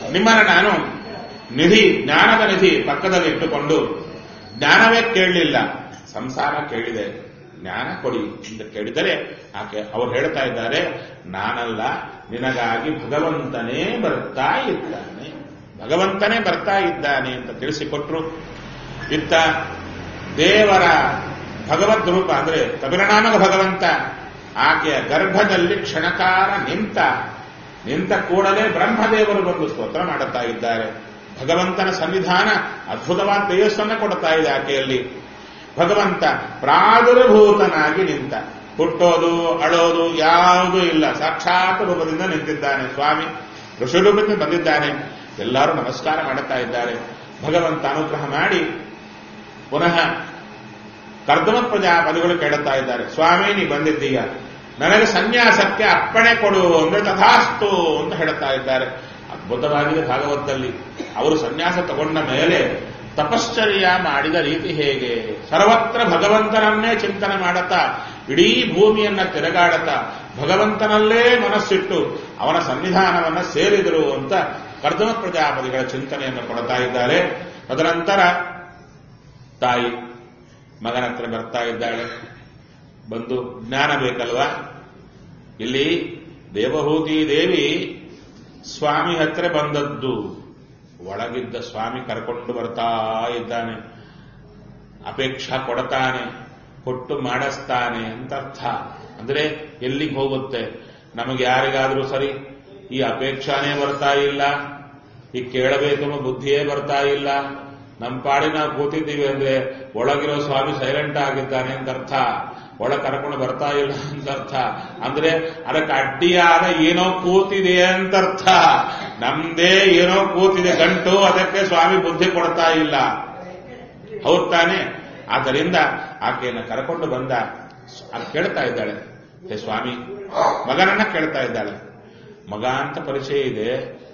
ನಿಮ್ಮನ್ನ ನಾನು ನಿಧಿ ಜ್ಞಾನದ ನಿಧಿ ಪಕ್ಕದಲ್ಲಿ ಇಟ್ಟುಕೊಂಡು ಜ್ಞಾನವೇ ಕೇಳಲಿಲ್ಲ ಸಂಸಾರ ಕೇಳಿದೆ ಜ್ಞಾನ ಕೊಡಿ ಅಂತ ಕೇಳಿದರೆ ಆಕೆ ಅವ್ರು ಹೇಳ್ತಾ ಇದ್ದಾರೆ ನಾನಲ್ಲ ನಿನಗಾಗಿ ಭಗವಂತನೇ ಬರ್ತಾ ಇದ್ದಾನೆ ಭಗವಂತನೇ ಬರ್ತಾ ಇದ್ದಾನೆ ಅಂತ ತಿಳಿಸಿಕೊಟ್ರು ಇತ್ತ ದೇವರ ಭಗವದ್ ರೂಪ ಅಂದ್ರೆ ಕಪಿರನಾಮಕ ಭಗವಂತ ಆಕೆಯ ಗರ್ಭದಲ್ಲಿ ಕ್ಷಣಕಾರ ನಿಂತ ನಿಂತ ಕೂಡಲೇ ಬ್ರಹ್ಮದೇವರು ಬಂದು ಸ್ತೋತ್ರ ಮಾಡುತ್ತಾ ಇದ್ದಾರೆ ಭಗವಂತನ ಸನ್ನಿಧಾನ ಅದ್ಭುತವಾದ ತೇಜಸ್ಸನ್ನು ಕೊಡ್ತಾ ಇದೆ ಆಕೆಯಲ್ಲಿ ಭಗವಂತ ಪ್ರಾದುರ್ಭೂತನಾಗಿ ನಿಂತ ಹುಟ್ಟೋದು ಅಳೋದು ಯಾವುದೂ ಇಲ್ಲ ಸಾಕ್ಷಾತ್ ರೂಪದಿಂದ ನಿಂತಿದ್ದಾನೆ ಸ್ವಾಮಿ ಋಷಿರೂಪದಿಂದ ಬಂದಿದ್ದಾನೆ ಎಲ್ಲರೂ ನಮಸ್ಕಾರ ಮಾಡುತ್ತಾ ಇದ್ದಾರೆ ಭಗವಂತ ಅನುಗ್ರಹ ಮಾಡಿ ಪುನಃ ಕರ್ದಮ ಪ್ರಜಾಪತಿಗಳು ಕೇಳುತ್ತಾ ಇದ್ದಾರೆ ಸ್ವಾಮಿ ನೀ ಬಂದಿದ್ದೀಯ ನನಗೆ ಸನ್ಯಾಸಕ್ಕೆ ಅಪ್ಪಣೆ ಕೊಡು ಅಂದ್ರೆ ತಥಾಸ್ತು ಅಂತ ಹೇಳುತ್ತಾ ಇದ್ದಾರೆ ಅದ್ಭುತವಾಗಿದೆ ಭಾಗವತದಲ್ಲಿ ಅವರು ಸನ್ಯಾಸ ತಗೊಂಡ ಮೇಲೆ ತಪಶ್ಚರ್ಯ ಮಾಡಿದ ರೀತಿ ಹೇಗೆ ಸರ್ವತ್ರ ಭಗವಂತನನ್ನೇ ಚಿಂತನೆ ಮಾಡುತ್ತಾ ಇಡೀ ಭೂಮಿಯನ್ನ ತಿರುಗಾಡುತ್ತಾ ಭಗವಂತನಲ್ಲೇ ಮನಸ್ಸಿಟ್ಟು ಅವನ ಸನ್ನಿಧಾನವನ್ನ ಸೇರಿದರು ಅಂತ ಕರ್ದಮ ಪ್ರಜಾಪತಿಗಳ ಚಿಂತನೆಯನ್ನು ಕೊಡ್ತಾ ಇದ್ದಾರೆ ತದನಂತರ ತಾಯಿ ಮಗನ ಹತ್ರ ಬರ್ತಾ ಇದ್ದಾಳೆ ಬಂದು ಜ್ಞಾನ ಬೇಕಲ್ವಾ ಇಲ್ಲಿ ದೇವಹೂತಿ ದೇವಿ ಸ್ವಾಮಿ ಹತ್ರ ಬಂದದ್ದು ಒಳಗಿದ್ದ ಸ್ವಾಮಿ ಕರ್ಕೊಂಡು ಬರ್ತಾ ಇದ್ದಾನೆ ಅಪೇಕ್ಷಾ ಕೊಡತಾನೆ ಕೊಟ್ಟು ಮಾಡಿಸ್ತಾನೆ ಅಂತ ಅರ್ಥ ಅಂದ್ರೆ ಎಲ್ಲಿಗೆ ಹೋಗುತ್ತೆ ನಮಗೆ ಯಾರಿಗಾದ್ರೂ ಸರಿ ಈ ಅಪೇಕ್ಷಾನೇ ಬರ್ತಾ ಇಲ್ಲ ಈ ಕೇಳಬೇಕೆಂಬ ಬುದ್ಧಿಯೇ ಬರ್ತಾ ಇಲ್ಲ ನಮ್ಮ ಪಾಡಿ ನಾವು ಕೂತಿದ್ದೀವಿ ಅಂದ್ರೆ ಒಳಗಿರೋ ಸ್ವಾಮಿ ಸೈಲೆಂಟ್ ಆಗಿದ್ದಾನೆ ಅಂತ ಅರ್ಥ ಒಳಗೆ ಕರ್ಕೊಂಡು ಬರ್ತಾ ಇಲ್ಲ ಅಂತ ಅರ್ಥ ಅಂದ್ರೆ ಅದಕ್ಕೆ ಅಡ್ಡಿಯಾದ ಏನೋ ಕೂತಿದೆ ಅಂತ ಅರ್ಥ ನಮ್ದೇ ಏನೋ ಕೂತಿದೆ ಗಂಟು ಅದಕ್ಕೆ ಸ್ವಾಮಿ ಬುದ್ಧಿ ಕೊಡ್ತಾ ಇಲ್ಲ ಹೌದ್ ತಾನೆ ಆದ್ದರಿಂದ ಆಕೆಯನ್ನು ಕರ್ಕೊಂಡು ಬಂದ ಆಕೆ ಕೇಳ್ತಾ ಇದ್ದಾಳೆ ಹೇ ಸ್ವಾಮಿ ಮಗನನ್ನ ಕೇಳ್ತಾ ಇದ್ದಾಳೆ ಮಗ ಅಂತ ಪರಿಚಯ ಇದೆ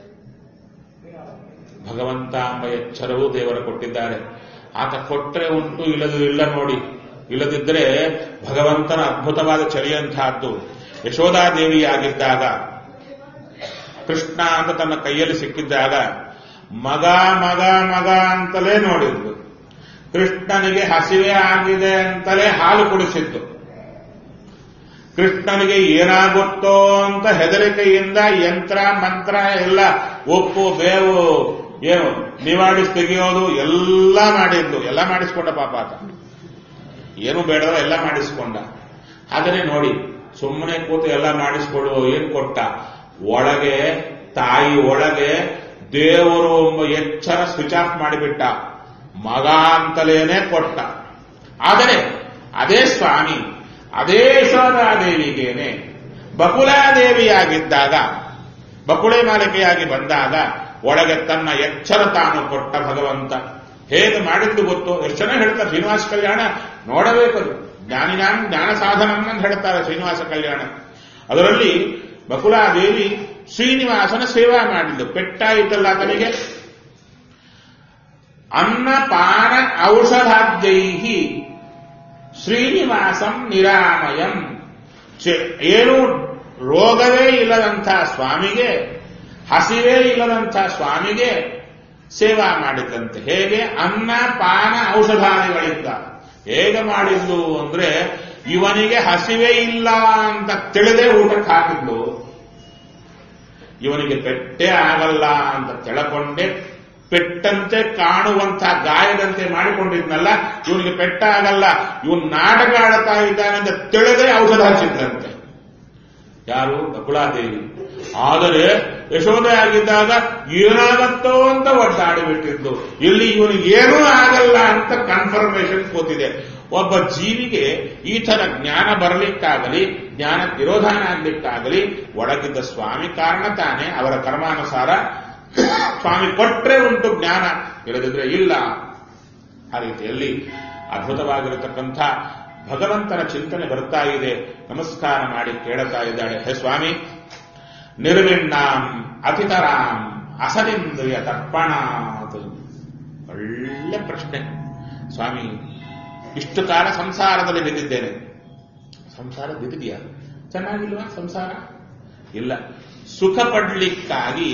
ಭಗವಂತ ಎಂಬ ಎಚ್ಚರವೂ ದೇವರು ಕೊಟ್ಟಿದ್ದಾರೆ ಆತ ಕೊಟ್ರೆ ಉಂಟು ಇಲ್ಲದು ಇಲ್ಲ ನೋಡಿ ಇಲ್ಲದಿದ್ದರೆ ಭಗವಂತನ ಅದ್ಭುತವಾದ ಚಳಿಯಂತಹದ್ದು ಯಶೋಧಾದೇವಿಯಾಗಿದ್ದಾಗ ಕೃಷ್ಣ ಅಂತ ತನ್ನ ಕೈಯಲ್ಲಿ ಸಿಕ್ಕಿದ್ದಾಗ ಮಗ ಮಗ ಮಗ ಅಂತಲೇ ನೋಡಿದ್ದು ಕೃಷ್ಣನಿಗೆ ಹಸಿವೆ ಆಗಿದೆ ಅಂತಲೇ ಹಾಲು ಕುಡಿಸಿದ್ದು ಕೃಷ್ಣನಿಗೆ ಏನಾಗುತ್ತೋ ಅಂತ ಹೆದರಿಕೆಯಿಂದ ಯಂತ್ರ ಮಂತ್ರ ಎಲ್ಲ ಒಪ್ಪು ಬೇವು ಏನು ನಿವಾಡಿಸಿ ತೆಗೆಯೋದು ಎಲ್ಲ ಮಾಡಿದ್ದು ಎಲ್ಲ ಮಾಡಿಸ್ಕೊಂಡ ಪಾಪ ಆತ ಏನು ಬೇಡವ ಎಲ್ಲ ಮಾಡಿಸ್ಕೊಂಡ ಆದರೆ ನೋಡಿ ಸುಮ್ಮನೆ ಕೂತು ಎಲ್ಲ ಮಾಡಿಸ್ಕೊಡು ಏನ್ ಕೊಟ್ಟ ಒಳಗೆ ತಾಯಿ ಒಳಗೆ ದೇವರು ಎಂಬ ಎಚ್ಚರ ಸ್ವಿಚ್ ಆಫ್ ಮಾಡಿಬಿಟ್ಟ ಮಗ ಅಂತಲೇನೆ ಕೊಟ್ಟ ಆದರೆ ಅದೇ ಸ್ವಾಮಿ ಅದೇ ಯಶೋಧಾದೇವಿಗೇನೆ ಬಕುಲಾದೇವಿಯಾಗಿದ್ದಾಗ ಬಕುಳೆ ಮಾಲಿಕೆಯಾಗಿ ಬಂದಾಗ ಒಳಗೆ ತನ್ನ ಎಚ್ಚರ ತಾನು ಕೊಟ್ಟ ಭಗವಂತ ಹೇಗೆ ಮಾಡಿದ್ದು ಗೊತ್ತು ಎಷ್ಟು ಜನ ಹೇಳ್ತಾರೆ ಶ್ರೀನಿವಾಸ ಕಲ್ಯಾಣ ನೋಡಬೇಕದು ಜ್ಞಾನಿನಾನ್ ಜ್ಞಾನ ಸಾಧನಂ ಅಂತ ಹೇಳ್ತಾರೆ ಶ್ರೀನಿವಾಸ ಕಲ್ಯಾಣ ಅದರಲ್ಲಿ ಬಕುಲಾದೇವಿ ಶ್ರೀನಿವಾಸನ ಸೇವಾ ಮಾಡಿದ್ದು ಪೆಟ್ಟಾಯಿತಲ್ಲ ಆತನಿಗೆ ಅನ್ನಪಾನ ಔಷಧಾದ್ಯೈಹಿ ಶ್ರೀನಿವಾಸಂ ನಿರಾಮಯಂ ಚೆ- ಏನು ರೋಗವೇ ಇಲ್ಲದಂಥ ಸ್ವಾಮಿಗೆ ಹಸಿವೇ ಇಲ್ಲದಂಥ ಸ್ವಾಮಿಗೆ ಸೇವಾ ಮಾಡಿದ್ದಂತೆ ಹೇಗೆ ಅನ್ನ ಪಾನ ಔಷಧಾದಿಗಳಿಂದ ಹೇಗೆ ಮಾಡಿದ್ದು ಅಂದ್ರೆ ಇವನಿಗೆ ಹಸಿವೆ ಇಲ್ಲ ಅಂತ ತಿಳಿದೇ ಊಟಕ್ಕೆ ಹಾಕಿದ್ಲು ಇವನಿಗೆ ಪೆಟ್ಟೆ ಆಗಲ್ಲ ಅಂತ ತಿಳಕೊಂಡೆ ಪೆಟ್ಟಂತೆ ಕಾಣುವಂತ ಗಾಯದಂತೆ ಮಾಡಿಕೊಂಡಿದ್ನಲ್ಲ ಇವನಿಗೆ ಪೆಟ್ಟ ಆಗಲ್ಲ ಇವನ್ ನಾಟಕ ಆಡ್ತಾ ಇದ್ದಾನೆ ಅಂತ ತಿಳಿದೇ ಔಷಧ ಹಚ್ಚಿದ್ದಂತೆ ಯಾರು ಬಕುಳಾದೇವಿ ಆದರೆ ಯಶೋಧ ಆಗಿದ್ದಾಗ ಏನಾಗತ್ತೋ ಅಂತ ಒದ್ದಾಡಿಬಿಟ್ಟಿದ್ದು ಇಲ್ಲಿ ಇವನಿಗೆ ಏನೂ ಆಗಲ್ಲ ಅಂತ ಕನ್ಫರ್ಮೇಶನ್ ಕೂತಿದೆ ಒಬ್ಬ ಜೀವಿಗೆ ಈ ತರ ಜ್ಞಾನ ಬರಲಿಕ್ಕಾಗಲಿ ಜ್ಞಾನ ತಿರೋಧಾನ ಆಗ್ಲಿಕ್ಕಾಗಲಿ ಒಳಗಿದ್ದ ಸ್ವಾಮಿ ಕಾರಣ ತಾನೇ ಅವರ ಕರ್ಮಾನುಸಾರ ಸ್ವಾಮಿ ಕೊಟ್ರೆ ಉಂಟು ಜ್ಞಾನ ಇಲ್ಲದಿದ್ರೆ ಇಲ್ಲ ಆ ರೀತಿಯಲ್ಲಿ ಅದ್ಭುತವಾಗಿರತಕ್ಕಂಥ ಭಗವಂತನ ಚಿಂತನೆ ಬರ್ತಾ ಇದೆ ನಮಸ್ಕಾರ ಮಾಡಿ ಕೇಳುತ್ತಾ ಇದ್ದಾಳೆ ಹೇ ಸ್ವಾಮಿ ನಿರ್ವಿಣ್ಣಾಂ ಅತಿತರಾಂ ಅಸದಿಂದ್ರಿಯ ತರ್ಪಣಾತ್ ಒಳ್ಳೆ ಪ್ರಶ್ನೆ ಸ್ವಾಮಿ ಇಷ್ಟು ಕಾಲ ಸಂಸಾರದಲ್ಲಿ ಬಿದ್ದಿದ್ದೇನೆ ಸಂಸಾರ ಬಿದ್ದಿದೆಯಾ ಚೆನ್ನಾಗಿಲ್ವಾ ಸಂಸಾರ ಇಲ್ಲ ಸುಖ ಪಡ್ಲಿಕ್ಕಾಗಿ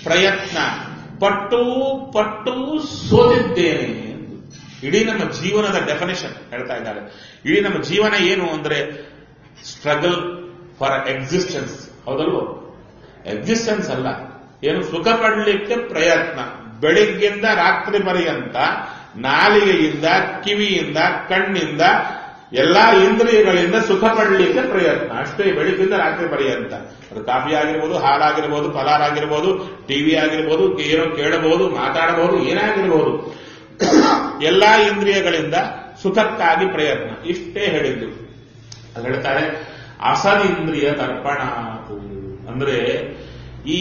ಪ್ರಯತ್ನ ಪಟ್ಟು ಪಟ್ಟು ಸೋತಿದ್ದೇನೆ ಇಡೀ ನಮ್ಮ ಜೀವನದ ಡೆಫಿನೇಷನ್ ಹೇಳ್ತಾ ಇದ್ದಾರೆ ಇಡೀ ನಮ್ಮ ಜೀವನ ಏನು ಅಂದ್ರೆ ಸ್ಟ್ರಗಲ್ ಫಾರ್ ಎಕ್ಸಿಸ್ಟೆನ್ಸ್ ಹೌದಲ್ವೋ ಎಕ್ಸಿಸ್ಟೆನ್ಸ್ ಅಲ್ಲ ಏನು ಸುಖ ಪಡಲಿಕ್ಕೆ ಪ್ರಯತ್ನ ಬೆಳಿಗ್ಗೆಯಿಂದ ರಾತ್ರಿ ಪರ್ಯಂತ ನಾಲಿಗೆಯಿಂದ ಕಿವಿಯಿಂದ ಕಣ್ಣಿಂದ ಎಲ್ಲಾ ಇಂದ್ರಿಯಗಳಿಂದ ಸುಖ ಪಡಲಿಕ್ಕೆ ಪ್ರಯತ್ನ ಅಷ್ಟೇ ಬೆಳಿಗ್ಗೆಯಿಂದ ರಾತ್ರಿ ಪರ್ಯಂತ ಅದು ಕಾಫಿ ಆಗಿರ್ಬೋದು ಹಾಲಾಗಿರ್ಬೋದು ಫಲಾರ್ ಆಗಿರ್ಬೋದು ಟಿವಿ ಆಗಿರ್ಬೋದು ಏನೋ ಕೇಳಬಹುದು ಮಾತಾಡಬಹುದು ಏನಾಗಿರ್ಬೋದು ಎಲ್ಲಾ ಇಂದ್ರಿಯಗಳಿಂದ ಸುಖಕ್ಕಾಗಿ ಪ್ರಯತ್ನ ಇಷ್ಟೇ ಹೇಳಿದ್ದು ಅದು ಹೇಳ್ತಾರೆ ಅಸದಿಂದ್ರಿಯ ತರ್ಪಣ ಅಂದ್ರೆ ಈ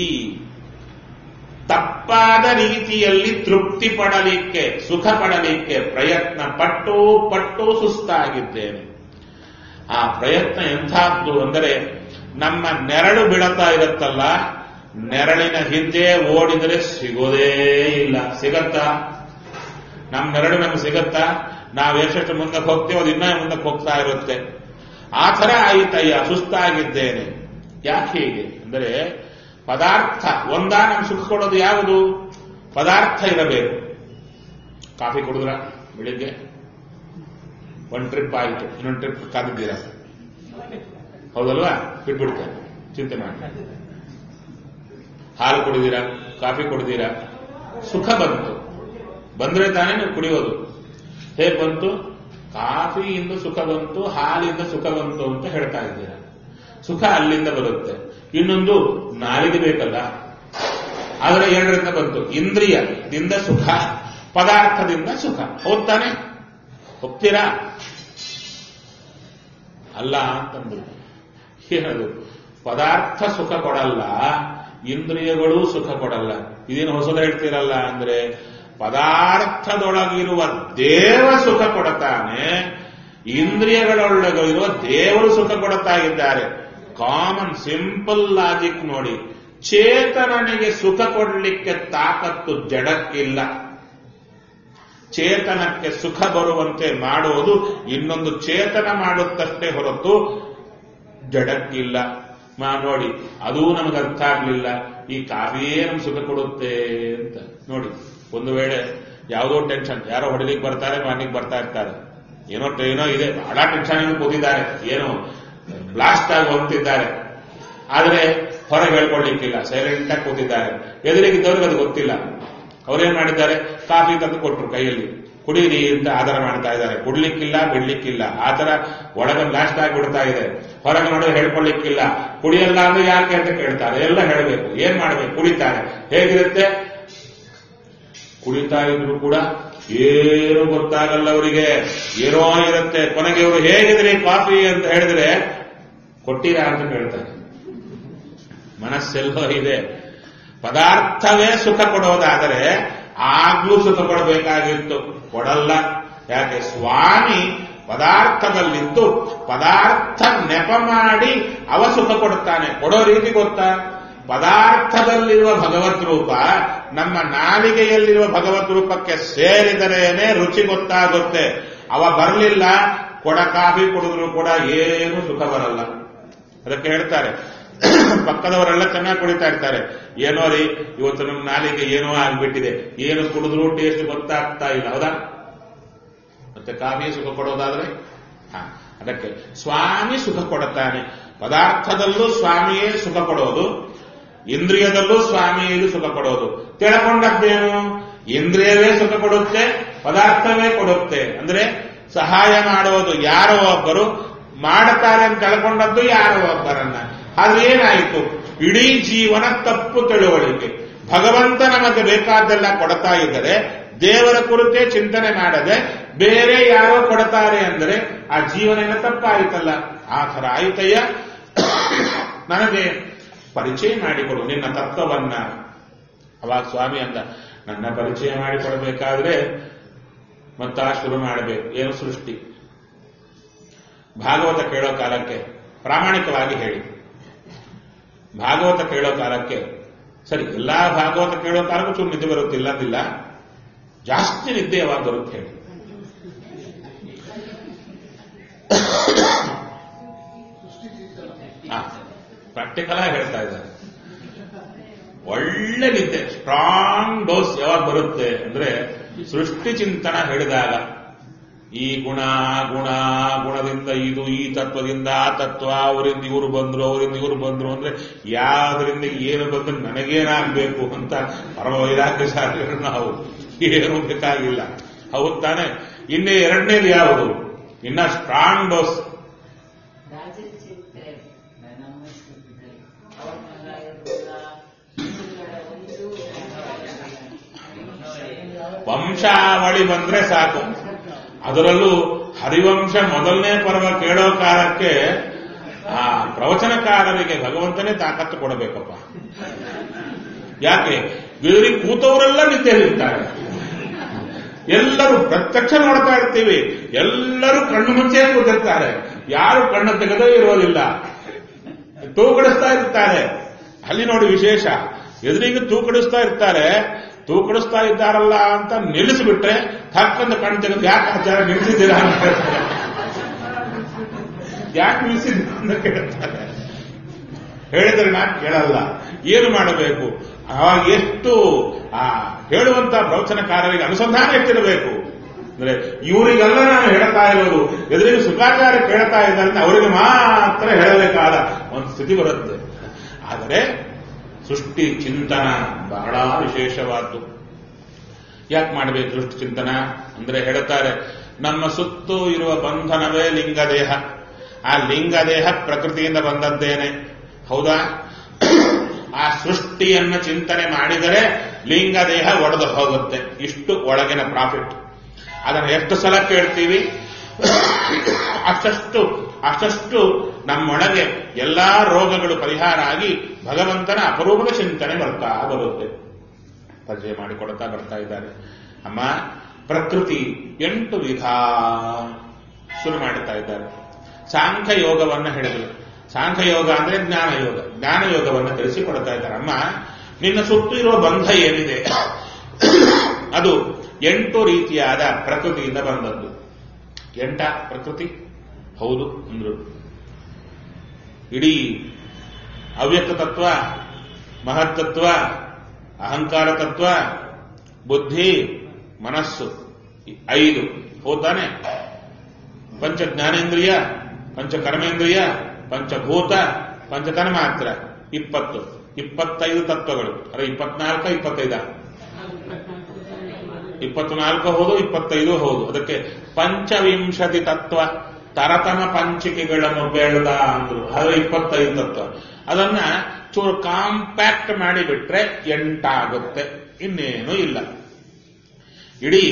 ತಪ್ಪಾದ ರೀತಿಯಲ್ಲಿ ತೃಪ್ತಿ ಪಡಲಿಕ್ಕೆ ಸುಖ ಪಡಲಿಕ್ಕೆ ಪ್ರಯತ್ನ ಪಟ್ಟು ಪಟ್ಟು ಸುಸ್ತಾಗಿದ್ದೇನೆ ಆ ಪ್ರಯತ್ನ ಎಂಥದ್ದು ಅಂದರೆ ನಮ್ಮ ನೆರಳು ಬೀಳತಾ ಇರುತ್ತಲ್ಲ ನೆರಳಿನ ಹಿಂದೆ ಓಡಿದರೆ ಸಿಗೋದೇ ಇಲ್ಲ ಸಿಗತ್ತಾ ನಮ್ಮ ನೆರಳು ನಮ್ಗೆ ಸಿಗತ್ತಾ ನಾವು ಎಷ್ಟೆಷ್ಟು ಮುಂದಕ್ಕೆ ಹೋಗ್ತೀವೋ ಅದು ಇನ್ನೂ ಮುಂದಕ್ಕೆ ಹೋಗ್ತಾ ಇರುತ್ತೆ ಆ ಥರ ಆಯಿತಯ್ಯ ಸುಸ್ತಾಗಿದ್ದೇನೆ ಯಾಕೆ ಹೀಗೆ ಅಂದರೆ ಪದಾರ್ಥ ಒಂದ ನಮ್ಗೆ ಸುಖ ಕೊಡೋದು ಯಾವುದು ಪದಾರ್ಥ ಇರಬೇಕು ಕಾಫಿ ಕುಡಿದ್ರ ಬೆಳಿಗ್ಗೆ ಒಂದು ಟ್ರಿಪ್ ಆಯಿತು ಇನ್ನೊಂದು ಟ್ರಿಪ್ ಕಾದಿದ್ದೀರಾ ಹೌದಲ್ವಾ ಬಿಟ್ಬಿಡ್ತೇನೆ ಚಿಂತೆ ಮಾಡಿ ಹಾಲು ಕುಡಿದೀರಾ ಕಾಫಿ ಕುಡಿದೀರಾ ಸುಖ ಬಂತು ಬಂದ್ರೆ ತಾನೇ ನೀವು ಕುಡಿಯೋದು ಹೇಗೆ ಬಂತು ಕಾಫಿಯಿಂದ ಸುಖ ಬಂತು ಹಾಲಿಂದ ಸುಖ ಬಂತು ಅಂತ ಹೇಳ್ತಾ ಇದ್ದೀರಾ ಸುಖ ಅಲ್ಲಿಂದ ಬರುತ್ತೆ ಇನ್ನೊಂದು ನಾಲಿಗೆ ಬೇಕಲ್ಲ ಆದರೆ ಎರಡರಿಂದ ಬಂತು ಇಂದ್ರಿಯದಿಂದ ಸುಖ ಪದಾರ್ಥದಿಂದ ಸುಖ ಹೋಗ್ತಾನೆ ಹೋಗ್ತೀರಾ ಅಲ್ಲ ಅಂತಂದ್ರು ಏನದು ಪದಾರ್ಥ ಸುಖ ಕೊಡಲ್ಲ ಇಂದ್ರಿಯಗಳು ಸುಖ ಕೊಡಲ್ಲ ಇದೇನು ಹೊಸದ ಹೇಳ್ತೀರಲ್ಲ ಅಂದ್ರೆ ಪದಾರ್ಥದೊಳಗಿರುವ ದೇವ ಸುಖ ಕೊಡುತ್ತಾನೆ ಇಂದ್ರಿಯಗಳೊಳಗಿರುವ ದೇವರು ಸುಖ ಕೊಡುತ್ತಾ ಇದ್ದಾರೆ ಕಾಮನ್ ಸಿಂಪಲ್ ಲಾಜಿಕ್ ನೋಡಿ ಚೇತನನಿಗೆ ಸುಖ ಕೊಡಲಿಕ್ಕೆ ತಾಕತ್ತು ಜಡಕ್ಕಿಲ್ಲ ಚೇತನಕ್ಕೆ ಸುಖ ಬರುವಂತೆ ಮಾಡುವುದು ಇನ್ನೊಂದು ಚೇತನ ಮಾಡುತ್ತಷ್ಟೇ ಹೊರತು ಜಡಕ್ಕಿಲ್ಲ ಮಾ ನೋಡಿ ಅದೂ ನಮಗೆ ಅರ್ಥ ಆಗ್ಲಿಲ್ಲ ಈ ಕಾಫಿಯೇ ನಮ್ಗೆ ಸುಖ ಕೊಡುತ್ತೆ ಅಂತ ನೋಡಿ ಒಂದು ವೇಳೆ ಯಾವುದೋ ಟೆನ್ಷನ್ ಯಾರೋ ಹೊಡಿಲಿಕ್ಕೆ ಬರ್ತಾರೆ ಮನೆಗೆ ಬರ್ತಾ ಇರ್ತಾರೆ ಏನೋ ಏನೋ ಇದೆ ಬಹಳ ಟೆನ್ಷನ್ ಕೂತಿದ್ದಾರೆ ಏನೋ ಬ್ಲಾಸ್ಟ್ ಆಗಿ ಹೋಗ್ತಿದ್ದಾರೆ ಆದ್ರೆ ಹೊರಗೆ ಹೇಳ್ಕೊಳ್ಳಿಕ್ಕಿಲ್ಲ ಸೈಲೆಂಟ್ ಆಗಿ ಕೂತಿದ್ದಾರೆ ಎದುರಿಗಿದ್ದವ್ರಿಗೆ ಅದು ಗೊತ್ತಿಲ್ಲ ಅವ್ರೇನ್ ಮಾಡಿದ್ದಾರೆ ಕಾಫಿ ತಂದು ಕೊಟ್ರು ಕೈಯಲ್ಲಿ ಕುಡೀರಿ ಅಂತ ಆಧಾರ ಮಾಡ್ತಾ ಇದ್ದಾರೆ ಕುಡ್ಲಿಕ್ಕಿಲ್ಲ ಬಿಡ್ಲಿಕ್ಕಿಲ್ಲ ಆ ತರ ಒಳಗೆ ಬ್ಲಾಸ್ಟ್ ಆಗಿ ಬಿಡ್ತಾ ಇದೆ ಹೊರಗೆ ನೋಡಿದ್ರೆ ಹೇಳ್ಕೊಳ್ಳಿಕ್ಕಿಲ್ಲ ಕುಡಿಯಲ್ಲ ಅಂದ್ರೆ ಯಾಕೆ ಅಂತ ಕೇಳ್ತಾರೆ ಎಲ್ಲ ಹೇಳಬೇಕು ಏನ್ ಮಾಡ್ಬೇಕು ಕುಡಿತಾರೆ ಹೇಗಿರುತ್ತೆ ಕುಡಿತಾ ಇದ್ರು ಕೂಡ ಏನು ಗೊತ್ತಾಗಲ್ಲ ಅವರಿಗೆ ಏನೋ ಇರುತ್ತೆ ಕೊನೆಗೆ ಇವರು ಹೇಗಿದ್ರಿ ಕಾಫಿ ಅಂತ ಹೇಳಿದ್ರೆ ಕೊಟ್ಟಿರಾ ಅಂತ ಕೇಳ್ತಾರೆ ಮನಸ್ಸೆಲ್ಲೋ ಇದೆ ಪದಾರ್ಥವೇ ಸುಖ ಕೊಡೋದಾದರೆ ಆಗ್ಲೂ ಸುಖ ಕೊಡಬೇಕಾಗಿತ್ತು ಕೊಡಲ್ಲ ಯಾಕೆ ಸ್ವಾಮಿ ಪದಾರ್ಥದಲ್ಲಿದ್ದು ಪದಾರ್ಥ ನೆಪ ಮಾಡಿ ಅವ ಸುಖ ಕೊಡುತ್ತಾನೆ ಕೊಡೋ ರೀತಿ ಗೊತ್ತಾ ಪದಾರ್ಥದಲ್ಲಿರುವ ಭಗವತ್ ರೂಪ ನಮ್ಮ ನಾಲಿಗೆಯಲ್ಲಿರುವ ಭಗವತ್ ರೂಪಕ್ಕೆ ಸೇರಿದರೇನೆ ರುಚಿ ಗೊತ್ತಾಗುತ್ತೆ ಅವ ಬರಲಿಲ್ಲ ಕೊಡ ಕಾಫಿ ಕುಡಿದ್ರು ಕೂಡ ಏನು ಸುಖ ಬರಲ್ಲ ಅದಕ್ಕೆ ಹೇಳ್ತಾರೆ ಪಕ್ಕದವರೆಲ್ಲ ಚೆನ್ನಾಗಿ ಕುಡಿತಾ ಇರ್ತಾರೆ ಏನೋ ರೀ ಇವತ್ತು ನಮ್ಮ ನಾಲಿಗೆ ಏನೋ ಆಗ್ಬಿಟ್ಟಿದೆ ಏನು ಕುಡಿದ್ರು ಟೇಸ್ಟ್ ಗೊತ್ತಾಗ್ತಾ ಇಲ್ಲ ಹೌದಾ ಮತ್ತೆ ಕಾಫಿ ಸುಖ ಕೊಡೋದಾದ್ರೆ ಹಾ ಅದಕ್ಕೆ ಸ್ವಾಮಿ ಸುಖ ಕೊಡುತ್ತಾನೆ ಪದಾರ್ಥದಲ್ಲೂ ಸ್ವಾಮಿಯೇ ಸುಖ ಕೊಡೋದು ಇಂದ್ರಿಯದಲ್ಲೂ ಸ್ವಾಮಿಯೇ ಸುಖ ಕೊಡೋದು ತಿಳ್ಕೊಂಡದ್ದೇನು ಇಂದ್ರಿಯವೇ ಸುಖ ಕೊಡುತ್ತೆ ಪದಾರ್ಥವೇ ಕೊಡುತ್ತೆ ಅಂದ್ರೆ ಸಹಾಯ ಮಾಡುವುದು ಯಾರೋ ಒಬ್ಬರು ಮಾಡುತ್ತಾರೆ ಅಂತ ತಿಳ್ಕೊಂಡದ್ದು ಯಾರೋ ಒಬ್ಬರನ್ನ ಆದ್ರೆ ಏನಾಯಿತು ಇಡೀ ಜೀವನ ತಪ್ಪು ತಿಳುವಳಿಕೆ ಭಗವಂತ ನಮಗೆ ಬೇಕಾದ್ದೆಲ್ಲ ಕೊಡ್ತಾ ಇದ್ದರೆ ದೇವರ ಕುರಿತೇ ಚಿಂತನೆ ಮಾಡದೆ ಬೇರೆ ಯಾರೋ ಕೊಡ್ತಾರೆ ಅಂದರೆ ಆ ಜೀವನ ತಪ್ಪಾಯಿತಲ್ಲ ಆ ಥರ ಆಯಿತಯ್ಯ ನನಗೆ ಪರಿಚಯ ಮಾಡಿಕೊಡು ನಿನ್ನ ತತ್ವವನ್ನ ಅವಾಗ ಸ್ವಾಮಿ ಅಂದ ನನ್ನ ಪರಿಚಯ ಮಾಡಿಕೊಡ್ಬೇಕಾದ್ರೆ ಮತ್ತ ಶುರು ಮಾಡಬೇಕು ಏನು ಸೃಷ್ಟಿ ಭಾಗವತ ಕೇಳೋ ಕಾಲಕ್ಕೆ ಪ್ರಾಮಾಣಿಕವಾಗಿ ಹೇಳಿ ಭಾಗವತ ಕೇಳೋ ಕಾಲಕ್ಕೆ ಸರಿ ಎಲ್ಲಾ ಭಾಗವತ ಕೇಳೋ ಕಾಲಕ್ಕೂ ಚೂರು ನಿದ್ದೆ ಬರುತ್ತಿಲ್ಲ ಅಂದಿಲ್ಲ ಜಾಸ್ತಿ ನಿದ್ದೆ ಯಾವಾಗ ಬರುತ್ತೆ ಹೇಳಿ ಪ್ರಾಕ್ಟಿಕಲ್ ಆಗಿ ಹೇಳ್ತಾ ಇದ್ದಾರೆ ಒಳ್ಳೆ ನಿದ್ದೆ ಸ್ಟ್ರಾಂಗ್ ಡೋಸ್ ಯಾವಾಗ ಬರುತ್ತೆ ಅಂದ್ರೆ ಸೃಷ್ಟಿ ಚಿಂತನ ಹೇಳಿದಾಗ ಈ ಗುಣ ಗುಣ ಗುಣದಿಂದ ಇದು ಈ ತತ್ವದಿಂದ ಆ ತತ್ವ ಅವರಿಂದ ಇವರು ಬಂದ್ರು ಅವರಿಂದ ಇವರು ಬಂದ್ರು ಅಂದ್ರೆ ಯಾವ್ದರಿಂದ ಏನು ಬಂದ್ರೆ ನನಗೇನಾಗ್ಬೇಕು ಅಂತ ಪರಮ ವೈರಾಗ್ಯಶಾಲಿಗಳು ನಾವು ಏನು ಬೇಕಾಗಿಲ್ಲ ಹೌದು ತಾನೆ ಇನ್ನೇ ಎರಡನೇದು ಯಾವುದು ಇನ್ನ ಸ್ಟ್ರಾಂಗ್ ಡೋಸ್ ರಾಜಚಿಂತೆ ನಮ್ಮಷ್ಟಿದೆ ಅವನ್ನೆಲ್ಲ ಇರುವುದಿಲ್ಲ ಹಿಂದುಗಡೆ ಒಂದು ವಂಶಾವಳಿ ಬಂದ್ರೆ ಸಾಕು ಅದರಲ್ಲೂ ಹರಿವಂಶ ಮೊದಲನೇ ಪರ್ವ ಕೇಳೋ ಕಾಲಕ್ಕೆ ಆ ಪ್ರವಚನಕಾರರಿಗೆ ಭಗವಂತನೇ ತಾಕತ್ತು ಕೊಡಬೇಕಪ್ಪ ಯಾಕೆ ಎದುರಿಗೆ ಕೂತವರೆಲ್ಲ ನಿದ್ದೆಯಲ್ಲಿರ್ತಾರೆ ಎಲ್ಲರೂ ಪ್ರತ್ಯಕ್ಷ ನೋಡ್ತಾ ಇರ್ತೀವಿ ಎಲ್ಲರೂ ಕಣ್ಣು ಮುಚ್ಚೆ ಕೂತಿರ್ತಾರೆ ಯಾರು ಕಣ್ಣು ತೆಗೆದೇ ಇರೋದಿಲ್ಲ ತೂಕಡಿಸ್ತಾ ಇರ್ತಾರೆ ಅಲ್ಲಿ ನೋಡಿ ವಿಶೇಷ ಎದುರಿಗೆ ತೂಕಡಿಸ್ತಾ ಇರ್ತಾರೆ ತೂಕಡಿಸ್ತಾ ಇದ್ದಾರಲ್ಲ ಅಂತ ನಿಲ್ಲಿಸಿಬಿಟ್ರೆ ಹಕ್ಕಂದು ಕಣ್ಣು ತೆಗೆದು ಯಾಕೆ ಆಚಾರ ನಿಲ್ಲಿಸಿದ್ದೀರಾ ಅಂತ ಹೇಳ್ತಾರೆ ಯಾಕೆ ನಿಲ್ಲಿಸಿದ್ದೀರಾ ಅಂತ ಕೇಳ್ತಾರೆ ಹೇಳಿದ್ರೆ ನಾನು ಕೇಳಲ್ಲ ಏನು ಮಾಡಬೇಕು ಆವಾಗ ಎಷ್ಟು ಆ ಹೇಳುವಂತ ಪ್ರವಚನಕಾರರಿಗೆ ಅನುಸಂಧಾನ ಎಷ್ಟಿರಬೇಕು ಅಂದ್ರೆ ಇವರಿಗೆಲ್ಲ ನಾನು ಹೇಳ್ತಾ ಇರೋದು ಎದುರಿಗೆ ಸುಖಾಚಾರ ಕೇಳ್ತಾ ಇದ್ದಾರೆ ಅವರಿಗೆ ಮಾತ್ರ ಹೇಳಬೇಕಾದ ಒಂದು ಸ್ಥಿತಿ ಬರುತ್ತೆ ಆದರೆ ಸೃಷ್ಟಿ ಚಿಂತನ ಬಹಳ ವಿಶೇಷವಾದ್ದು ಯಾಕೆ ಮಾಡಬೇಕು ಸೃಷ್ಟಿ ಚಿಂತನ ಅಂದ್ರೆ ಹೇಳ್ತಾರೆ ನಮ್ಮ ಸುತ್ತು ಇರುವ ಬಂಧನವೇ ಲಿಂಗದೇಹ ಆ ಲಿಂಗದೇಹ ಪ್ರಕೃತಿಯಿಂದ ಬಂದದ್ದೇನೆ ಹೌದಾ ಆ ಸೃಷ್ಟಿಯನ್ನು ಚಿಂತನೆ ಮಾಡಿದರೆ ಲಿಂಗದೇಹ ಒಡೆದು ಹೋಗುತ್ತೆ ಇಷ್ಟು ಒಳಗಿನ ಪ್ರಾಫಿಟ್ ಅದನ್ನು ಎಷ್ಟು ಸಲ ಕೇಳ್ತೀವಿ ಅಷ್ಟಷ್ಟು ಅಷ್ಟಷ್ಟು ನಮ್ಮೊಳಗೆ ಎಲ್ಲಾ ರೋಗಗಳು ಪರಿಹಾರ ಆಗಿ ಭಗವಂತನ ಅಪರೂಪದ ಚಿಂತನೆ ಬರ್ತಾ ಬರುತ್ತೆ ಪರಿಚಯ ಮಾಡಿಕೊಡ್ತಾ ಬರ್ತಾ ಇದ್ದಾರೆ ಅಮ್ಮ ಪ್ರಕೃತಿ ಎಂಟು ವಿಧ ಶುರು ಮಾಡುತ್ತಾ ಇದ್ದಾರೆ ಸಾಂಖ್ಯ ಯೋಗವನ್ನು ಹೇಳಿದರು ಸಾಂಖ್ಯ ಯೋಗ ಅಂದ್ರೆ ಜ್ಞಾನ ಯೋಗ ಜ್ಞಾನ ಯೋಗವನ್ನು ತಿಳಿಸಿಕೊಡ್ತಾ ಇದ್ದಾರೆ ಅಮ್ಮ ನಿನ್ನ ಸುತ್ತು ಇರುವ ಬಂಧ ಏನಿದೆ ಅದು ಎಂಟು ರೀತಿಯಾದ ಪ್ರಕೃತಿಯಿಂದ ಬಂದದ್ದು ಎಂಟ ಪ್ರಕೃತಿ ಹೌದು ಅಂದ್ರು ಇಡೀ ಅವ್ಯಕ್ತ ತತ್ವ ಮಹತ್ತತ್ವ ಅಹಂಕಾರ ತತ್ವ ಬುದ್ಧಿ ಮನಸ್ಸು ಈ ಐದು ಹೌದಾನೆ ಪಂಚ ಜ್ಞಾನೇಂದ್ರಿಯ ಪಂಚ ಕರ್ಮೇಂದ್ರಿಯ ಪಂಚಭೂತ ಪಂಚತನ ಮಾತ್ರ ಇಪ್ಪತ್ತು ಇಪ್ಪತ್ತೈದು ತತ್ವಗಳು ಅರೆ ಇಪ್ಪತ್ನಾಲ್ಕ ಇಪ್ಪತ್ತೈದ ಇಪ್ಪತ್ನಾಲ್ಕು ಹೌದು ಇಪ್ಪತ್ತೈದು ಹೌದು ಅದಕ್ಕೆ ಪಂಚವಿಂಶತಿ ತತ್ವ ತರತಮ ಪಂಚಿಕೆಗಳನ್ನು ಬೆಳೆದ ಅಂದ್ರು ಅದು ಇಪ್ಪತ್ತೈದು ತತ್ವ ಅದನ್ನ ಚೂರು ಕಾಂಪ್ಯಾಕ್ಟ್ ಮಾಡಿಬಿಟ್ರೆ ಎಂಟಾಗುತ್ತೆ ಇನ್ನೇನು ಇಲ್ಲ ಇಡೀ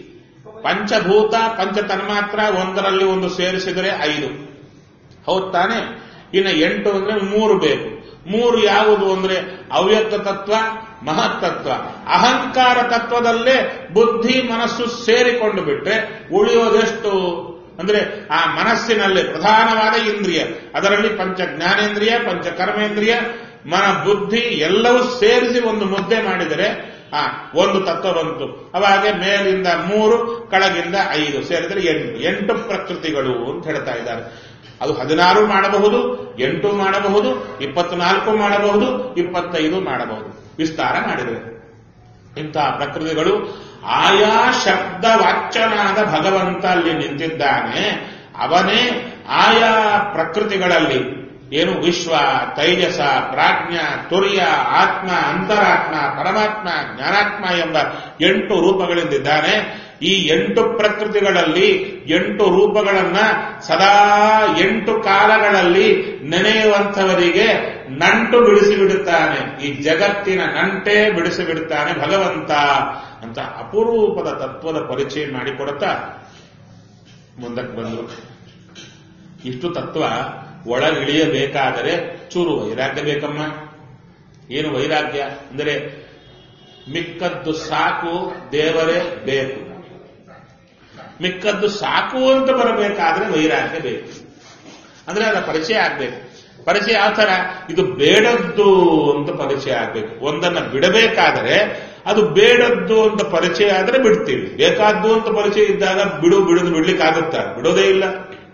ಪಂಚಭೂತ ಪಂಚ ತನ್ಮಾತ್ರ ಒಂದರಲ್ಲಿ ಒಂದು ಸೇರಿಸಿದರೆ ಐದು ಹೌದ್ ತಾನೆ ಇನ್ನು ಎಂಟು ಅಂದ್ರೆ ಮೂರು ಬೇಕು ಮೂರು ಯಾವುದು ಅಂದ್ರೆ ಅವ್ಯಕ್ತ ತತ್ವ ಮಹತ್ತತ್ವ ಅಹಂಕಾರ ತತ್ವದಲ್ಲೇ ಬುದ್ಧಿ ಮನಸ್ಸು ಸೇರಿಕೊಂಡು ಬಿಟ್ರೆ ಉಳಿಯೋದೆಷ್ಟು ಅಂದ್ರೆ ಆ ಮನಸ್ಸಿನಲ್ಲಿ ಪ್ರಧಾನವಾದ ಇಂದ್ರಿಯ ಅದರಲ್ಲಿ ಪಂಚ ಜ್ಞಾನೇಂದ್ರಿಯ ಪಂಚ ಕರ್ಮೇಂದ್ರಿಯ ಮನ ಬುದ್ಧಿ ಎಲ್ಲವೂ ಸೇರಿಸಿ ಒಂದು ಮುದ್ದೆ ಮಾಡಿದರೆ ಆ ಒಂದು ತತ್ವ ಬಂತು ಅವಾಗೆ ಮೇಲಿಂದ ಮೂರು ಕೆಳಗಿಂದ ಐದು ಸೇರಿದರೆ ಎಂಟು ಎಂಟು ಪ್ರಕೃತಿಗಳು ಅಂತ ಹೇಳ್ತಾ ಇದ್ದಾರೆ ಅದು ಹದಿನಾರು ಮಾಡಬಹುದು ಎಂಟು ಮಾಡಬಹುದು ಇಪ್ಪತ್ನಾಲ್ಕು ಮಾಡಬಹುದು ಇಪ್ಪತ್ತೈದು ಮಾಡಬಹುದು ವಿಸ್ತಾರ ಮಾಡಿದರೆ ಇಂತಹ ಪ್ರಕೃತಿಗಳು ಆಯಾ ಶಬ್ದ ವಾಚ್ಯನಾದ ಭಗವಂತ ಅಲ್ಲಿ ನಿಂತಿದ್ದಾನೆ ಅವನೇ ಆಯಾ ಪ್ರಕೃತಿಗಳಲ್ಲಿ ಏನು ವಿಶ್ವ ತೈಜಸ ಪ್ರಾಜ್ಞ ತುರ್ಯ ಆತ್ಮ ಅಂತರಾತ್ಮ ಪರಮಾತ್ಮ ಜ್ಞಾನಾತ್ಮ ಎಂಬ ಎಂಟು ರೂಪಗಳಿಂದಿದ್ದಾನೆ ಈ ಎಂಟು ಪ್ರಕೃತಿಗಳಲ್ಲಿ ಎಂಟು ರೂಪಗಳನ್ನ ಸದಾ ಎಂಟು ಕಾಲಗಳಲ್ಲಿ ನೆನೆಯುವಂಥವರಿಗೆ ನಂಟು ಬಿಡಿಸಿಬಿಡುತ್ತಾನೆ ಈ ಜಗತ್ತಿನ ನಂಟೇ ಬಿಡಿಸಿಬಿಡುತ್ತಾನೆ ಭಗವಂತ ಅಂತ ಅಪರೂಪದ ತತ್ವದ ಪರಿಚಯ ಮಾಡಿಕೊಡುತ್ತಾ ಮುಂದಕ್ಕೆ ಬಂದರು ಇಷ್ಟು ತತ್ವ ಒಳಗಿಳಿಯಬೇಕಾದರೆ ಚೂರು ವೈರಾಗ್ಯ ಬೇಕಮ್ಮ ಏನು ವೈರಾಗ್ಯ ಅಂದರೆ ಮಿಕ್ಕದ್ದು ಸಾಕು ದೇವರೇ ಬೇಕು ಮಿಕ್ಕದ್ದು ಸಾಕು ಅಂತ ಬರಬೇಕಾದ್ರೆ ವೈರಾಗ್ಯ ಬೇಕು ಅಂದ್ರೆ ಅದರ ಪರಿಚಯ ಆಗ್ಬೇಕು ಪರಿಚಯ ಯಾವ ತರ ಇದು ಬೇಡದ್ದು ಅಂತ ಪರಿಚಯ ಆಗ್ಬೇಕು ಒಂದನ್ನ ಬಿಡಬೇಕಾದರೆ ಅದು ಬೇಡದ್ದು ಅಂತ ಪರಿಚಯ ಆದ್ರೆ ಬಿಡ್ತೀವಿ ಬೇಕಾದ್ದು ಅಂತ ಪರಿಚಯ ಇದ್ದಾಗ ಬಿಡು ಬಿಡುದು ಬಿಡ್ಲಿಕ್ಕೆ ಆಗುತ್ತಾ ಬಿಡೋದೇ ಇಲ್ಲ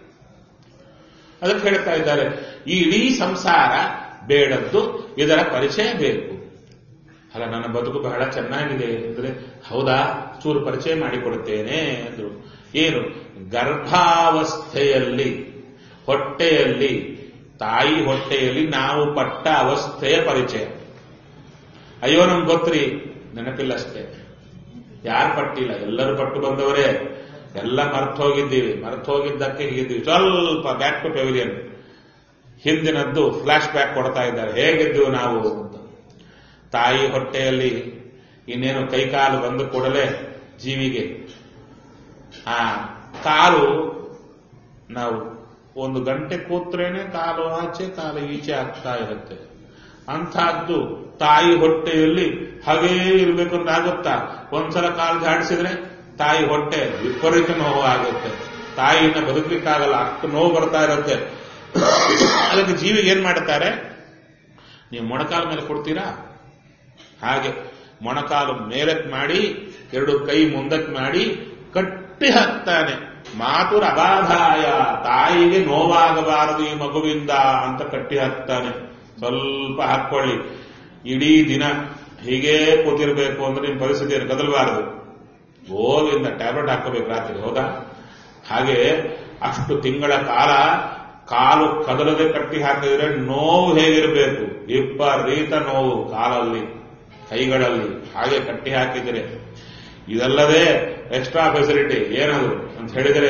ಅದಕ್ಕೆ ಹೇಳ್ತಾ ಇದ್ದಾರೆ ಈ ಇಡೀ ಸಂಸಾರ ಬೇಡದ್ದು ಇದರ ಪರಿಚಯ ಬೇಕು ಅಲ್ಲ ನನ್ನ ಬದುಕು ಬಹಳ ಚೆನ್ನಾಗಿದೆ ಅಂದ್ರೆ ಹೌದಾ ಚೂರು ಪರಿಚಯ ಮಾಡಿಕೊಡುತ್ತೇನೆ ಅಂದ್ರು ಏನು ಗರ್ಭಾವಸ್ಥೆಯಲ್ಲಿ ಹೊಟ್ಟೆಯಲ್ಲಿ ತಾಯಿ ಹೊಟ್ಟೆಯಲ್ಲಿ ನಾವು ಪಟ್ಟ ಅವಸ್ಥೆಯ ಪರಿಚಯ ಅಯ್ಯೋ ನಮ್ಗೆ ಗೊತ್ತ್ರಿ ನೆನಪಿಲ್ಲ ಅಷ್ಟೇ ಯಾರು ಪಟ್ಟಿಲ್ಲ ಎಲ್ಲರೂ ಪಟ್ಟು ಬಂದವರೇ ಎಲ್ಲ ಮರ್ತು ಹೋಗಿದ್ದೀವಿ ಮರ್ತು ಹೋಗಿದ್ದಕ್ಕೆ ಹೀಗಿದ್ದೀವಿ ಸ್ವಲ್ಪ ಬ್ಯಾಕ್ ಟು ಪೆವಿಲಿಯನ್ ಹಿಂದಿನದ್ದು ಫ್ಲಾಶ್ ಬ್ಯಾಕ್ ಕೊಡ್ತಾ ಇದ್ದಾರೆ ಹೇಗಿದ್ದೀವಿ ನಾವು ಅಂತ ತಾಯಿ ಹೊಟ್ಟೆಯಲ್ಲಿ ಇನ್ನೇನು ಕೈಕಾಲು ಬಂದ ಕೂಡಲೇ ಜೀವಿಗೆ ಆ ಕಾಲು ನಾವು ಒಂದು ಗಂಟೆ ಕೂತ್ರೇನೆ ಕಾಲು ಆಚೆ ಕಾಲು ಈಚೆ ಆಗ್ತಾ ಇರುತ್ತೆ ಅಂಥದ್ದು ತಾಯಿ ಹೊಟ್ಟೆಯಲ್ಲಿ ಹಾಗೇ ಇರ್ಬೇಕು ಅಂತ ಆಗುತ್ತಾ ಒಂದ್ಸಲ ಕಾಲು ಜಾಡಿಸಿದ್ರೆ ತಾಯಿ ಹೊಟ್ಟೆ ವಿಪರೀತ ನೋವು ಆಗುತ್ತೆ ತಾಯಿನ ಬದುಕಲಿಕ್ಕಾಗಲ್ಲ ಅಷ್ಟು ನೋವು ಬರ್ತಾ ಇರುತ್ತೆ ಅದಕ್ಕೆ ಜೀವಿಗೆ ಏನ್ ಮಾಡುತ್ತಾರೆ ನೀವು ಮೊಣಕಾಲ ಮೇಲೆ ಕೊಡ್ತೀರಾ ಹಾಗೆ ಮೊಣಕಾಲು ಮೇಲಕ್ಕೆ ಮಾಡಿ ಎರಡು ಕೈ ಮುಂದಕ್ಕೆ ಮಾಡಿ ಕಟ್ಟಿ ಹಾಕ್ತಾನೆ ಮಾತುರ ಅಬಾಧಾಯ ತಾಯಿಗೆ ನೋವಾಗಬಾರದು ಈ ಮಗುವಿಂದ ಅಂತ ಕಟ್ಟಿ ಹಾಕ್ತಾನೆ ಸ್ವಲ್ಪ ಹಾಕೊಳ್ಳಿ ಇಡೀ ದಿನ ಹೀಗೇ ಕೂತಿರ್ಬೇಕು ಅಂದ್ರೆ ನಿಮ್ಮ ಪರಿಸ್ಥಿತಿ ಕದಲಬಾರದು ಹೋಗಿಂದ ಟ್ಯಾಬ್ಲೆಟ್ ಹಾಕೋಬೇಕು ರಾತ್ರಿ ಹೌದಾ ಹಾಗೆ ಅಷ್ಟು ತಿಂಗಳ ಕಾಲ ಕಾಲು ಕದಲದೆ ಕಟ್ಟಿ ಹಾಕಿದ್ರೆ ನೋವು ಹೇಗಿರಬೇಕು ವಿಪರೀತ ನೋವು ಕಾಲಲ್ಲಿ ಕೈಗಳಲ್ಲಿ ಹಾಗೆ ಕಟ್ಟಿ ಹಾಕಿದರೆ ಇದಲ್ಲದೆ ಎಕ್ಸ್ಟ್ರಾ ಫೆಸಿಲಿಟಿ ಏನದು ಅಂತ ಹೇಳಿದರೆ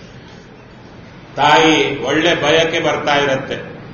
ತಾಯಿ ಒಳ್ಳೆ ಬಯಕೆ ಬರ್ತಾ ಇರತ್ತೆ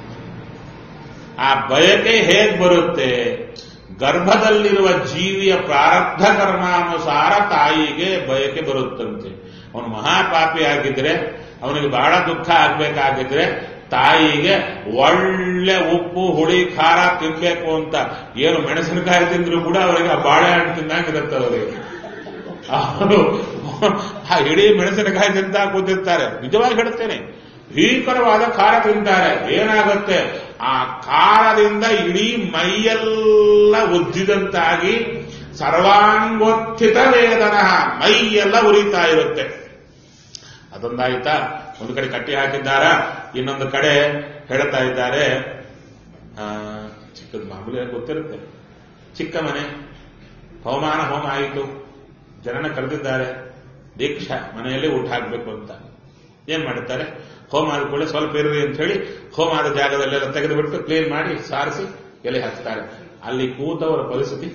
ಆ ಬಯಕೆ ಹೇಗ್ ಬರುತ್ತೆ ಗರ್ಭದಲ್ಲಿರುವ ಜೀವಿಯ ಪ್ರಾರಬ್ಧ ಕರ್ಮಾನುಸಾರ ತಾಯಿಗೆ ಬಯಕೆ ಬರುತ್ತಂತೆ ಅವನು ಮಹಾಪಾಪಿ ಆಗಿದ್ರೆ ಅವನಿಗೆ ಬಹಳ ದುಃಖ ಆಗ್ಬೇಕಾಗಿದ್ರೆ ತಾಯಿಗೆ ಒಳ್ಳೆ ಉಪ್ಪು ಹುಳಿ ಖಾರ ತಿನ್ಬೇಕು ಅಂತ ಏನು ಮೆಣಸಿನಕಾಯಿ ತಿಂದ್ರು ಕೂಡ ಅವರಿಗೆ ಆ ಬಾಳೆಹಣ್ಣು ತಿನ್ನಂಗಿರುತ್ತೆ ಅವರಿಗೆ ಅವರು ಆ ಇಡೀ ಮೆಣಸಿನಕಾಯಿ ತಿಂತ ಕೂತಿರ್ತಾರೆ ನಿಜವಾಗಿ ಹೇಳ್ತೇನೆ ಭೀಕರವಾದ ಖಾರ ತಿಂತಾರೆ ಏನಾಗುತ್ತೆ ಆ ಖಾರದಿಂದ ಇಡೀ ಮೈಯೆಲ್ಲ ಉಜ್ಜಿದಂತಾಗಿ ಸರ್ವಾಂಗೋತ್ಥಿತ ವೇದನ ಮೈಯೆಲ್ಲ ಉರಿತಾ ಇರುತ್ತೆ ಅದೊಂದಾಯ್ತಾ ಒಂದು ಕಡೆ ಕಟ್ಟಿ ಹಾಕಿದ್ದಾರ ಇನ್ನೊಂದು ಕಡೆ ಹೇಳ್ತಾ ಇದ್ದಾರೆ ಆ, ಚಿಕ್ಕದು ಮಾಮೂಲಿ ಗೊತ್ತಿರುತ್ತೆ ಚಿಕ್ಕ ಮನೆ ಹವಮಾನ ಹೋಮ ಆಯಿತು ಜನನ ಕರೆದಿದ್ದಾರೆ ದೀಕ್ಷಾ ಮನೆಯಲ್ಲಿ ಊಟ ಹಾಕ್ಬೇಕು ಅಂತ ಏನ್ ಮಾಡುತ್ತಾರೆ ಹೋಮ ಆದ ಕೂಡಲೇ ಸ್ವಲ್ಪ ಇರ್ರಿ ಅಂತ ಹೇಳಿ ಹೋಮ ಆದ ಜಾಗದಲ್ಲೆಲ್ಲ ತೆಗೆದುಬಿಟ್ಟು ಕ್ಲೀನ್ ಮಾಡಿ ಸಾರಿಸಿ ಎಲೆ ಹಾಕ್ತಾರೆ ಅಲ್ಲಿ ಕೂತವರ ಪರಿಸ್ಥಿತಿ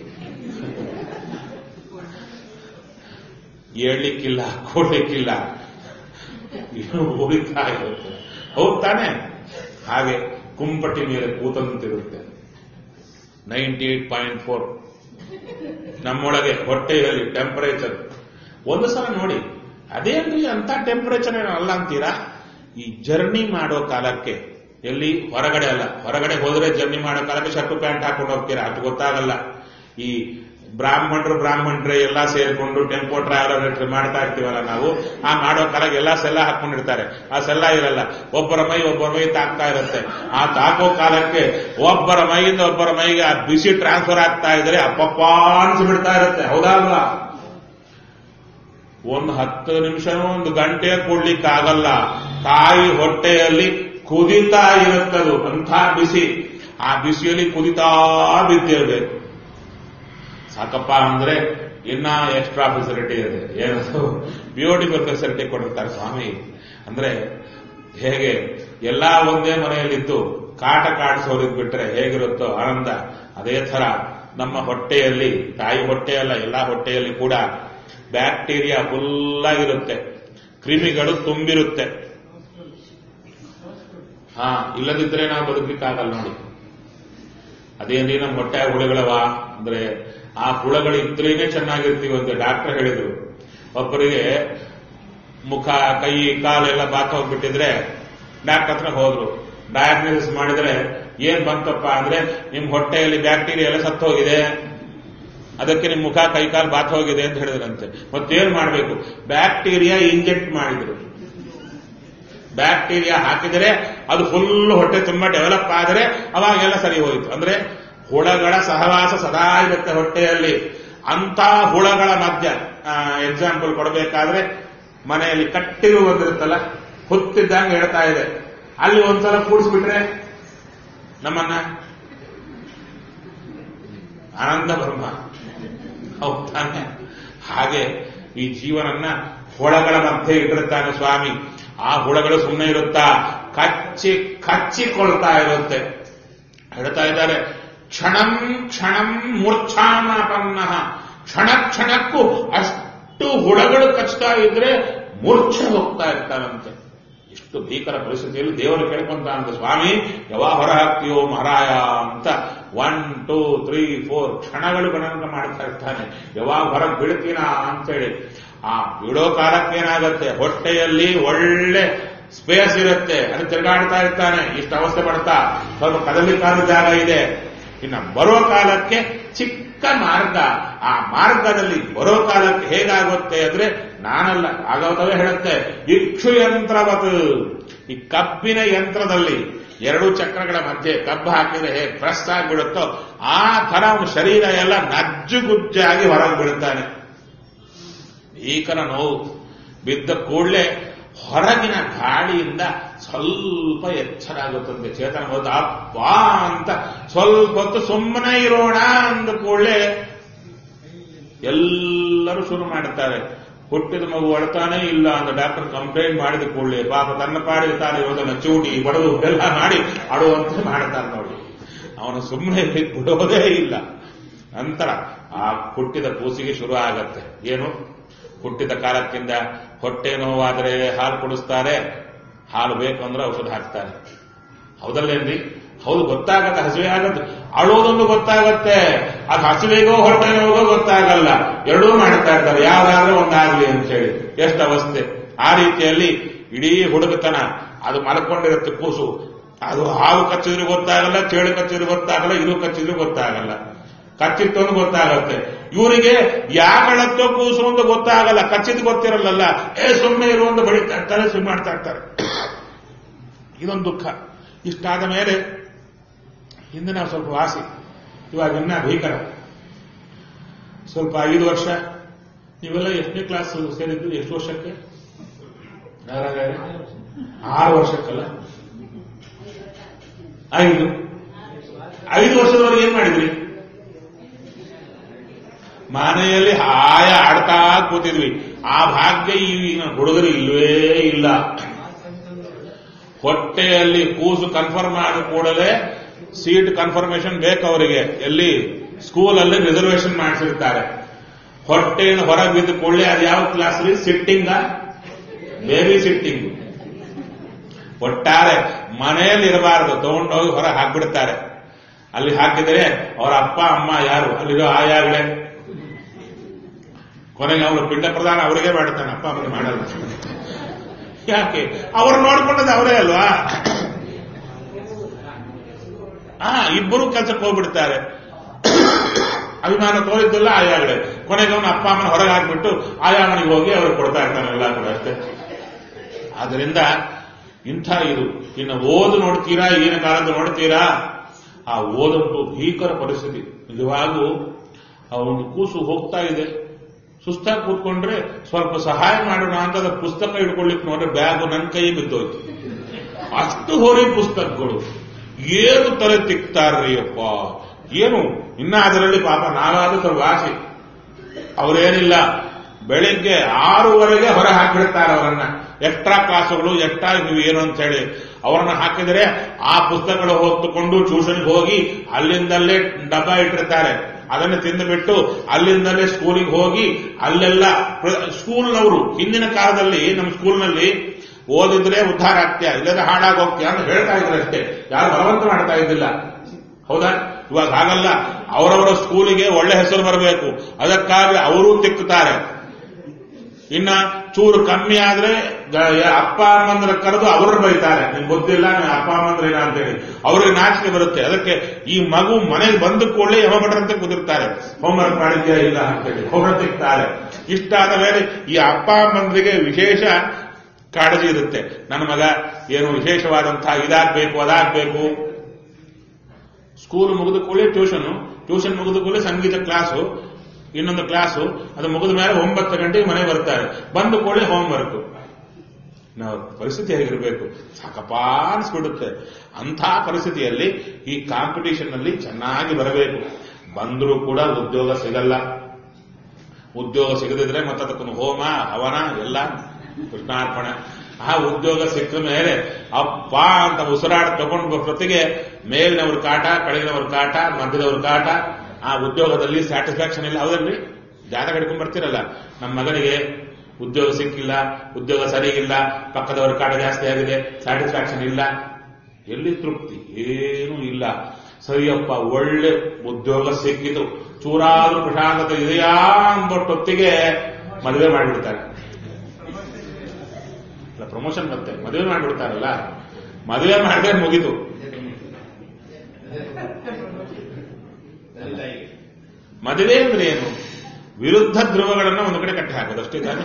ಏಳ್ಲಿಕ್ಕಿಲ್ಲ ಕೊಡ್ಲಿಕ್ಕಿಲ್ಲ ಏನು ಉರಿತಾ ಇರುತ್ತೆ ಹೌದ್ ತಾನೆ ಹಾಗೆ ಕುಂಪಟಿ ಮೇಲೆ ಕೂತಂತಿರುತ್ತೆ ನೈಂಟಿ ಏಟ್ ಪಾಯಿಂಟ್ ಫೋರ್ ನಮ್ಮೊಳಗೆ ಹೊಟ್ಟೆಯಲ್ಲಿ ಟೆಂಪರೇಚರ್ ಒಂದು ಸಲ ನೋಡಿ ಅದೇನ್ರಿ ಅಂತ ಟೆಂಪರೇಚರ್ ಏನೋ ಅಲ್ಲ ಅಂತೀರಾ ಈ ಜರ್ನಿ ಮಾಡೋ ಕಾಲಕ್ಕೆ ಎಲ್ಲಿ ಹೊರಗಡೆ ಅಲ್ಲ ಹೊರಗಡೆ ಹೋದ್ರೆ ಜರ್ನಿ ಮಾಡೋ ಕಾಲಕ್ಕೆ ಶರ್ಟ್ ಪ್ಯಾಂಟ್ ಹಾಕೊಂಡು ಹೋಗ್ತೀರಾ ಅಷ್ಟು ಗೊತ್ತಾಗಲ್ಲ ಈ ಬ್ರಾಹ್ಮಣರು ಬ್ರಾಹ್ಮಣರೇ ಎಲ್ಲಾ ಸೇರ್ಕೊಂಡು ಟೆಂಪೋ ಟ್ರಾವೆಲರ್ ಮಾಡ್ತಾ ಇರ್ತೀವಲ್ಲ ನಾವು ಆ ಮಾಡೋ ಕಾಲಕ್ಕೆ ಎಲ್ಲಾ ಸೆಲ್ಲ ಹಾಕೊಂಡಿರ್ತಾರೆ ಆ ಸೆಲ್ಲ ಇರಲ್ಲ ಒಬ್ಬರ ಮೈ ಒಬ್ಬರ ಮೈ ತಾಕ್ತಾ ಇರುತ್ತೆ ಆ ತಾಕೋ ಕಾಲಕ್ಕೆ ಒಬ್ಬರ ಮೈಯಿಂದ ಒಬ್ಬರ ಮೈಗೆ ಆ ಬಿಸಿ ಟ್ರಾನ್ಸ್ಫರ್ ಆಗ್ತಾ ಇದ್ರೆ ಅಪ್ಪಪ್ಪ ಅನ್ಸ್ಬಿಡ್ತಾ ಇರುತ್ತೆ ಹೌದಾ ಅಲ್ವಾ ಒಂದು ಹತ್ತು ನಿಮಿಷನೂ ಒಂದು ಗಂಟೆ ಕೊಡ್ಲಿಕ್ಕಾಗಲ್ಲ ತಾಯಿ ಹೊಟ್ಟೆಯಲ್ಲಿ ಕುದಿತಾ ಇರುತ್ತದು ಅಂಥ ಬಿಸಿ ಆ ಬಿಸಿಯಲ್ಲಿ ಕುದಿತಾ ಬಿದ್ದಿರಬೇಕು ಸಾಕಪ್ಪ ಅಂದ್ರೆ ಇನ್ನ ಎಕ್ಸ್ಟ್ರಾ ಫೆಸಿಲಿಟಿ ಇದೆ ಏನದು ಬ್ಯೂಟಿಫುಲ್ ಫೆಸಿಲಿಟಿ ಕೊಟ್ಟಿರ್ತಾರೆ ಸ್ವಾಮಿ ಅಂದ್ರೆ ಹೇಗೆ ಎಲ್ಲಾ ಒಂದೇ ಮನೆಯಲ್ಲಿದ್ದು ಕಾಟ ಕಾಡಿಸೋರಿದ್ ಬಿಟ್ರೆ ಹೇಗಿರುತ್ತೋ ಆನಂದ ಅದೇ ತರ ನಮ್ಮ ಹೊಟ್ಟೆಯಲ್ಲಿ ತಾಯಿ ಹೊಟ್ಟೆಯಲ್ಲ ಎಲ್ಲಾ ಹೊಟ್ಟೆಯಲ್ಲಿ ಕೂಡ ಬ್ಯಾಕ್ಟೀರಿಯಾ ಫುಲ್ಲಾಗಿರುತ್ತೆ ಕ್ರಿಮಿಗಳು ತುಂಬಿರುತ್ತೆ ಹಾ ಇಲ್ಲದಿದ್ರೆ ನಾವು ಬದುಕಲಿಕ್ಕಾಗಲ್ಲ ನೋಡಿ ಅದೇನ್ರಿ ನಮ್ಮ ಹೊಟ್ಟೆ ಹುಳುಗಳವ ಅಂದ್ರೆ ಆ ಹುಳಗಳು ಇದ್ರೇನೆ ಚೆನ್ನಾಗಿರ್ತೀವಿ ಅಂತ ಡಾಕ್ಟರ್ ಹೇಳಿದ್ರು ಒಬ್ಬರಿಗೆ ಮುಖ ಕೈ ಕಾಲೆಲ್ಲ ಬಾತ್ ಹೋಗ್ಬಿಟ್ಟಿದ್ರೆ ಡಾಕ್ಟರ್ ಹತ್ರ ಹೋದ್ರು ಡಯಾಗ್ನೋಸಿಸ್ ಮಾಡಿದ್ರೆ ಏನ್ ಬಂತಪ್ಪ ಅಂದ್ರೆ ನಿಮ್ ಹೊಟ್ಟೆಯಲ್ಲಿ ಬ್ಯಾಕ್ಟೀರಿಯಾ ಎಲ್ಲ ಸತ್ತು ಹೋಗಿದೆ ಅದಕ್ಕೆ ನಿಮ್ ಮುಖ ಕೈ ಕಾಲು ಬಾತ್ ಹೋಗಿದೆ ಅಂತ ಹೇಳಿದ್ರಂತೆ ಮತ್ತೇನ್ ಮಾಡ್ಬೇಕು ಬ್ಯಾಕ್ಟೀರಿಯಾ ಇಂಜೆಕ್ಟ್ ಮಾಡಿದ್ರು ಬ್ಯಾಕ್ಟೀರಿಯಾ ಹಾಕಿದರೆ ಅದು ಫುಲ್ ಹೊಟ್ಟೆ ತುಂಬಾ ಡೆವಲಪ್ ಆದರೆ ಅವಾಗೆಲ್ಲ ಸರಿ ಹೋಯಿತು ಅಂದ್ರೆ ಹುಳಗಳ ಸಹವಾಸ ಸದಾ ಇರುತ್ತೆ ಹೊಟ್ಟೆಯಲ್ಲಿ ಅಂತ ಹುಳಗಳ ಮಧ್ಯ ಎಕ್ಸಾಂಪಲ್ ಕೊಡಬೇಕಾದ್ರೆ ಮನೆಯಲ್ಲಿ ಕಟ್ಟಿರು ಬಂದಿರುತ್ತಲ್ಲ ಹುತ್ತಿದ್ದಂಗೆ ಹೇಳ್ತಾ ಇದೆ ಅಲ್ಲಿ ಒಂದ್ಸಲ ಕೂಡಿಸ್ಬಿಟ್ರೆ ನಮ್ಮನ್ನ ಆನಂದ ಬ್ರಹ್ಮ ಹೌದ್ ತಾನೆ ಹಾಗೆ ಈ ಜೀವನನ್ನ ಹುಳಗಳ ಮಧ್ಯೆ ಇಟ್ಟಿರ್ತಾನೆ ಸ್ವಾಮಿ ಆ ಹುಳಗಳು ಸುಮ್ಮನೆ ಇರುತ್ತಾ ಕಚ್ಚಿ ಕಚ್ಚಿಕೊಳ್ತಾ ಇರುತ್ತೆ ಹೇಳ್ತಾ ಇದ್ದಾರೆ ಕ್ಷಣಂ ಕ್ಷಣಂ ಮೂರ್ಛಾನಾಪನ್ನ ಕ್ಷಣ ಕ್ಷಣಕ್ಕೂ ಅಷ್ಟು ಹುಳಗಳು ಕಚ್ತಾ ಇದ್ರೆ ಮೂರ್ಛೆ ಹೋಗ್ತಾ ಇರ್ತಾರಂತೆ ಇಷ್ಟು ಭೀಕರ ಪರಿಸ್ಥಿತಿಯಲ್ಲಿ ದೇವರು ಕೇಳ್ಕೊಂತ ಅಂತ ಸ್ವಾಮಿ ಯಾವಾಗ ಹೊರ ಹಾಕ್ತೀಯೋ ಮಹಾರಾಯ ಅಂತ ಒನ್ ಟೂ ತ್ರೀ ಫೋರ್ ಕ್ಷಣಗಳು ಗಣನ ಮಾಡ್ತಾ ಇರ್ತಾನೆ ಯಾವಾಗ ಹೊರಗೆ ಬೀಳ್ತೀನಾ ಅಂತೇಳಿ ಆ ಬಿಡೋ ಕಾಲಕ್ಕೆ ಏನಾಗತ್ತೆ ಹೊಟ್ಟೆಯಲ್ಲಿ ಒಳ್ಳೆ ಸ್ಪೇಸ್ ಇರುತ್ತೆ ಅದು ತಿರುಗಾಡ್ತಾ ಇರ್ತಾನೆ ಇಷ್ಟು ಅವಸ್ಥೆ ಪಡ್ತಾ ಸ್ವಲ್ಪ ಕದಲಿಕಾದ ಜಾಗ ಇದೆ ಇನ್ನ ಬರೋ ಕಾಲಕ್ಕೆ ಚಿಕ್ಕ ಮಾರ್ಗ ಆ ಮಾರ್ಗದಲ್ಲಿ ಬರೋ ಕಾಲಕ್ಕೆ ಹೇಗಾಗುತ್ತೆ ಅಂದ್ರೆ ನಾನಲ್ಲ ಆಗವತವೇ ಹೇಳುತ್ತೆ ಇಕ್ಷು ಯಂತ್ರವತ್ ಈ ಕಬ್ಬಿನ ಯಂತ್ರದಲ್ಲಿ ಎರಡು ಚಕ್ರಗಳ ಮಧ್ಯೆ ಕಬ್ಬು ಹಾಕಿದ್ರೆ ಹೇಗೆ ಪ್ರೆಸ್ ಆಗಿಬಿಡುತ್ತೋ ಆ ತರ ಅವನ ಶರೀರ ಎಲ್ಲ ನಜ್ಜುಗುಜ್ಜಾಗಿ ಹೊರಗೆ ಬೀಳುತ್ತಾನೆ ಭೀಕರ ನೋವು ಬಿದ್ದ ಕೂಡಲೇ ಹೊರಗಿನ ಗಾಳಿಯಿಂದ ಸ್ವಲ್ಪ ಎಚ್ಚರ ಆಗುತ್ತದೆ ಚೇತನ ಹೋದ ಅಪ್ಪ ಅಂತ ಸ್ವಲ್ಪ ಹೊತ್ತು ಸುಮ್ಮನೆ ಇರೋಣ ಅಂದ ಕೂಡಲೇ ಎಲ್ಲರೂ ಶುರು ಮಾಡುತ್ತಾರೆ ಹುಟ್ಟಿದ ಮಗು ಅಳ್ತಾನೆ ಇಲ್ಲ ಅಂತ ಡಾಕ್ಟರ್ ಕಂಪ್ಲೇಂಟ್ ಮಾಡಿದ ಕೂಡಲೇ ಪಾಪ ತನ್ನ ಪಾಡಿಗೆ ತಾನು ಇರೋದನ್ನ ಚೂಟಿ ಬಡದು ಎಲ್ಲ ಮಾಡಿ ಅಡುವಂತೆ ಮಾಡ್ತಾರೆ ನೋಡಿ ಅವನು ಸುಮ್ಮನೆ ಬಿಡೋದೇ ಇಲ್ಲ ನಂತರ ಆ ಹುಟ್ಟಿದ ಕೂಸಿಗೆ ಶುರು ಆಗತ್ತೆ ಏನು ಹುಟ್ಟಿದ ಕಾಲಕ್ಕಿಂದ ಹೊಟ್ಟೆ ನೋವಾದರೆ ಹಾಲು ಕುಡಿಸ್ತಾರೆ ಹಾಲು ಬೇಕು ಅಂದ್ರೆ ಔಷಧ ಹಾಕ್ತಾರೆ ಹೌದಲ್ಲೇನ್ರಿ ಹೌದು ಗೊತ್ತಾಗತ್ತೆ ಹಸಿವೆ ಆಗತ್ತೆ ಅಳೋದೊಂದು ಗೊತ್ತಾಗತ್ತೆ ಅದು ಹಸಿವೆಗೋ ಹೊಟ್ಟೆ ನೋವೋ ಗೊತ್ತಾಗಲ್ಲ ಎರಡೂ ಮಾಡ್ತಾ ಇರ್ತಾರೆ ಯಾವ್ದಾದ್ರೂ ಒಂದಾಗ್ಲಿ ಅಂತ ಹೇಳಿ ಎಷ್ಟು ಅವಸ್ಥೆ ಆ ರೀತಿಯಲ್ಲಿ ಇಡೀ ಹುಡುಗತನ ಅದು ಮಲ್ಕೊಂಡಿರುತ್ತೆ ಕೂಸು ಅದು ಹಾವು ಕಚ್ಚಿದ್ರು ಗೊತ್ತಾಗಲ್ಲ ಚೇಳು ಕಚ್ಚಿದ್ರು ಗೊತ್ತಾಗಲ್ಲ ಇದು ಕಚ್ಚಿದ್ರು ಗೊತ್ತಾಗಲ್ಲ ಕಚ್ಚಿತ್ತು ಅಂತ ಗೊತ್ತಾಗತ್ತೆ ಇವರಿಗೆ ಯಾಗಳತ್ತೋ ಕೂಸು ಅಂತ ಗೊತ್ತಾಗಲ್ಲ ಕಚ್ಚಿದ್ ಗೊತ್ತಿರಲ್ಲ ಏ ಸುಮ್ಮನೆ ಇರುವಂತ ಬಡಿತಾ ಇರ್ತಾರೆ ಸುಮ್ಮನೆ ಮಾಡ್ತಾ ಇರ್ತಾರೆ ಇದೊಂದು ದುಃಖ ಇಷ್ಟಾದ ಮೇಲೆ ಹಿಂದಿನ ಸ್ವಲ್ಪ ವಾಸಿ ಇವಾಗ ಇನ್ನ ಭೀಕರ ಸ್ವಲ್ಪ ಐದು ವರ್ಷ ನೀವೆಲ್ಲ ಎಷ್ಟನೇ ಕ್ಲಾಸ್ ಸೇರಿದ್ದು ಎಷ್ಟು ವರ್ಷಕ್ಕೆ ಯಾರಾಗಾರೆ? ಆರು ವರ್ಷಕ್ಕಲ್ಲ ಐದು ಐದು ವರ್ಷದವರೆಗೆ ಏನ್ ಮಾಡಿದ್ರಿ ಮನೆಯಲ್ಲಿ ಹಾಯ ಆಡ್ತಾ ಕೂತಿದ್ವಿ ಆ ಭಾಗ್ಯ ಈಗಿನ ಹುಡುಗರು ಇಲ್ವೇ ಇಲ್ಲ ಹೊಟ್ಟೆಯಲ್ಲಿ ಕೂಸು ಕನ್ಫರ್ಮ್ ಆದ ಕೂಡಲೇ ಸೀಟ್ ಕನ್ಫರ್ಮೇಶನ್ ಬೇಕು ಅವರಿಗೆ ಎಲ್ಲಿ ಸ್ಕೂಲಲ್ಲಿ ರಿಸರ್ವೇಶನ್ ಮಾಡಿಸಿರ್ತಾರೆ ಹೊಟ್ಟೆಯನ್ನು ಹೊರಗೆ ಬಿದ್ದ ಕೂಡಲೇ ಅದು ಯಾವ ಕ್ಲಾಸ್ ಸಿಟ್ಟಿಂಗ ಬೇಬಿ ಸಿಟ್ಟಿಂಗ್ ಒಟ್ಟಾರೆ ಮನೆಯಲ್ಲಿ ಇರಬಾರದು ತಗೊಂಡೋಗಿ ಹೊರ ಹಾಕ್ಬಿಡ್ತಾರೆ ಅಲ್ಲಿ ಹಾಕಿದರೆ ಅವರ ಅಪ್ಪ ಅಮ್ಮ ಯಾರು ಅಲ್ಲಿರೋ ಆಯಾಗಳೇ ಕೊನೆಗೆ ಅವನು ಪಿಂಡ ಪ್ರದಾನ ಅವರಿಗೆ ಮಾಡ್ತಾನೆ ಅಪ್ಪ ಅಮ್ಮನಿಗೆ ಮಾಡಲ್ಲ ಯಾಕೆ ಅವ್ರು ನೋಡ್ಕೊಂಡದ್ದು ಅವರೇ ಅಲ್ವಾ ಆ ಇಬ್ಬರು ಕೆಲಸಕ್ಕೆ ಹೋಗ್ಬಿಡ್ತಾರೆ ಅಭಿಮಾನ ತೋರಿದ್ದಲ್ಲ ಆಯಾಗಳೇ ಕೊನೆಗೆ ಅವನು ಅಪ್ಪ ಅಮ್ಮನ ಹೊರಗೆ ಹಾಕ್ಬಿಟ್ಟು ಆಯಾಮನಿಗೆ ಹೋಗಿ ಅವ್ರಿಗೆ ಕೊಡ್ತಾ ಇರ್ತಾನೆ ಎಲ್ಲ ಕೂಡ ಅಷ್ಟೇ ಆದ್ರಿಂದ ಇಂಥ ಇದು ಇನ್ನು ಓದು ನೋಡ್ತೀರಾ ಈಗಿನ ಕಾಲದ ನೋಡ್ತೀರಾ ಆ ಓದಂತೂ ಭೀಕರ ಪರಿಸ್ಥಿತಿ ನಿಜವಾಗೂ ಆ ಒಂದು ಕೂಸು ಹೋಗ್ತಾ ಇದೆ ಸುಸ್ತಾಗಿ ಕೂತ್ಕೊಂಡ್ರೆ ಸ್ವಲ್ಪ ಸಹಾಯ ಮಾಡೋಣ ಅಂತ ಅದ್ರ ಪುಸ್ತಕ ಹಿಡ್ಕೊಳ್ಳಿಕ್ಕೆ ನೋಡ್ರೆ ಬ್ಯಾಗು ನನ್ನ ಕೈ ಬಿದ್ದೋಯ್ತು ಅಷ್ಟು ಹೋರಿ ಪುಸ್ತಕಗಳು ಏನು ತಲೆ ತಿಕ್ತಾರ್ರಿ ಅಪ್ಪ ಏನು ಇನ್ನ ಅದರಲ್ಲಿ ಪಾಪ ನಾವಾದ್ರೂ ಸ್ವಲ್ಪ ಆಸೆ ಅವರೇನಿಲ್ಲ ಬೆಳಿಗ್ಗೆ ಆರೂವರೆಗೆ ಹೊರ ಹಾಕಿಬಿಡ್ತಾರೆ ಅವರನ್ನ ಎಕ್ಸ್ಟ್ರಾ ಕ್ಲಾಸುಗಳು ಎಕ್ಸ್ಟ್ರಾ ನೀವು ಏನು ಅಂತ ಹೇಳಿ ಅವರನ್ನ ಹಾಕಿದರೆ ಆ ಪುಸ್ತಕಗಳು ಹೊತ್ತುಕೊಂಡು ಟ್ಯೂಷನ್ಗೆ ಹೋಗಿ ಅಲ್ಲಿಂದಲೇ ಡಬ್ಬ ಇಟ್ಟಿರ್ತಾರೆ ಅದನ್ನು ತಿಂದುಬಿಟ್ಟು ಅಲ್ಲಿಂದಲೇ ಸ್ಕೂಲಿಗೆ ಹೋಗಿ ಅಲ್ಲೆಲ್ಲ ಪ್ರ- ಸ್ಕೂಲ್ನವರು ಹಿಂದಿನ ಕಾಲದಲ್ಲಿ ನಮ್ಮ ಸ್ಕೂಲ್ನಲ್ಲಿ ಓದಿದ್ರೆ ಉದ್ಧಾರ ಆಗ್ತೀಯ ಇಲ್ಲದ್ರೆ ಹಾಳಾಗಿ ಹೋಗ್ತೀಯ ಅಂತ ಹೇಳ್ತಾ ಇದ್ರು ಅಷ್ಟೇ ಯಾರು ಬಲವಂತ ಮಾಡ್ತಾ ಇದ್ದಿಲ್ಲ ಹೌದಾ ಇವಾಗ ಹಾಗಲ್ಲ ಅವರವರ ಸ್ಕೂಲಿಗೆ ಒಳ್ಳೆ ಹೆಸರು ಬರಬೇಕು ಅದಕ್ಕಾಗಿ ಅವರು ತಿಕ್ಕುತ್ತಾರೆ ಇನ್ನ ಚೂರು ಕಮ್ಮಿ ಆದ್ರೆ ಗ- ಯ- ಅಪ್ಪ ಅಮ್ಮಂದ್ರ ಕರೆದು ಅವರು ಬೈತಾರೆ ನಿಮ್ಗೆ ಗೊತ್ತಿಲ್ಲ ನೀವು ಅಪ್ಪ ಅಮ್ಮಂದ್ರೇನ ಅಂತೇಳಿ ಅವ್ರಿಗೆ ನಾಚಿಕೆ ಬರುತ್ತೆ ಅದಕ್ಕೆ ಈ ಮಗು ಮನೆಗೆ ಬಂದ ಕೂಡಲೇ ಯಮಭಟ್ರಂತೆ ಕುದಿರ್ತಾರೆ ಹೋಮ್ವರ್ಕ್ ಮಾಡಿದ್ಯಾ ಇಲ್ಲ ಅಂತೇಳಿ ಹೊರತಿಕ್ತಾರೆ ಇಷ್ಟಾದ ಮೇಲೆ ಈ ಅಪ್ಪ ಅಮ್ಮಂದ್ರಿಗೆ ವಿಶೇಷ ಕಾಳಜಿ ಇರುತ್ತೆ ನನ್ನ ಮಗ ಏನು ವಿಶೇಷವಾದಂತಹ ಇದಾಗಬೇಕು ಅದಾಗಬೇಕು ಸ್ಕೂಲ್ ಮುಗಿದ ಕೂಡಲೇ ಟ್ಯೂಷನ್ ಟ್ಯೂಷನ್ ಮುಗಿದ ಕೂಡಲೇ ಸಂಗೀತ ಕ್ಲಾಸು ಇನ್ನೊಂದು ಕ್ಲಾಸು ಅದು ಮುಗಿದ ಮೇಲೆ ಒಂಬತ್ತು ಗಂಟೆಗೆ ಮನೆ ಬರ್ತಾರೆ ಬಂದ ಕೂಡಲೇ ಹೋಮ್ವರ್ಕ್ ನಾವು ಪರಿಸ್ಥಿತಿ ಹೇಗಿರಬೇಕು ಸಾಕಪ್ಪ ಅನ್ಸ್ಬಿಡುತ್ತೆ ಅಂಥ ಪರಿಸ್ಥಿತಿಯಲ್ಲಿ ಈ ಕಾಂಪಿಟೇಷನ್ ನಲ್ಲಿ ಚೆನ್ನಾಗಿ ಬರಬೇಕು ಬಂದರೂ ಕೂಡ ಉದ್ಯೋಗ ಸಿಗಲ್ಲ ಉದ್ಯೋಗ ಸಿಗದಿದ್ರೆ ಮತ್ತೆ ಅದಕ್ಕೊಂದು ಹೋಮ ಹವನ ಎಲ್ಲ ಕೃಷ್ಣಾರ್ಪಣೆ ಆ ಉದ್ಯೋಗ ಸಿಕ್ಕ ಮೇಲೆ ಅಪ್ಪ ಅಂತ ಉಸಿರಾಡ ತಗೊಂಡು ಬರೋತ್ತಿಗೆ ಮೇಲಿನವ್ರ ಕಾಟ ಕೆಳಗಿನವ್ರ ಕಾಟ ಮಧ್ಯದವ್ರ ಕಾಟ ಆ ಉದ್ಯೋಗದಲ್ಲಿ ಸ್ಯಾಟಿಸ್ಫ್ಯಾಕ್ಷನ್ ಇಲ್ಲ ಹೌದಲ್ರಿ ಜಾಗ ಹಿಡ್ಕೊಂಡ್ ಬರ್ತಿರಲ್ಲ ನಮ್ಮ ಮಗನಿಗೆ ಉದ್ಯೋಗ ಸಿಕ್ಕಿಲ್ಲ ಉದ್ಯೋಗ ಸರಿಗಿಲ್ಲ ಪಕ್ಕದವ್ರ ಕಾಟ ಜಾಸ್ತಿ ಆಗಿದೆ ಸ್ಯಾಟಿಸ್ಫ್ಯಾಕ್ಷನ್ ಇಲ್ಲ ಎಲ್ಲಿ ತೃಪ್ತಿ ಏನೂ ಇಲ್ಲ ಸರಿಯಪ್ಪ ಒಳ್ಳೆ ಉದ್ಯೋಗ ಸಿಕ್ಕಿತು ಚೂರಾದ್ರೂ ಪ್ರಶಾಂತತೆ ಇದೆಯಾ ಅಂದೊಟ್ಟೊತ್ತಿಗೆ ಮದುವೆ ಮಾಡಿಬಿಡ್ತಾರೆ ಪ್ರಮೋಷನ್ ಮತ್ತೆ ಮದುವೆ ಮಾಡಿಬಿಡ್ತಾರಲ್ಲ ಮದುವೆ ಮಾಡಿದ್ರೆ ಮುಗಿತು ಮದುವೆ ಅಂದ್ರೆ ಏನು ವಿರುದ್ಧ ಧ್ರುವಗಳನ್ನು ಒಂದು ಕಡೆ ಕಟ್ಟಿ ಹಾಕೋದು ಅಷ್ಟೇ ತಾನೆ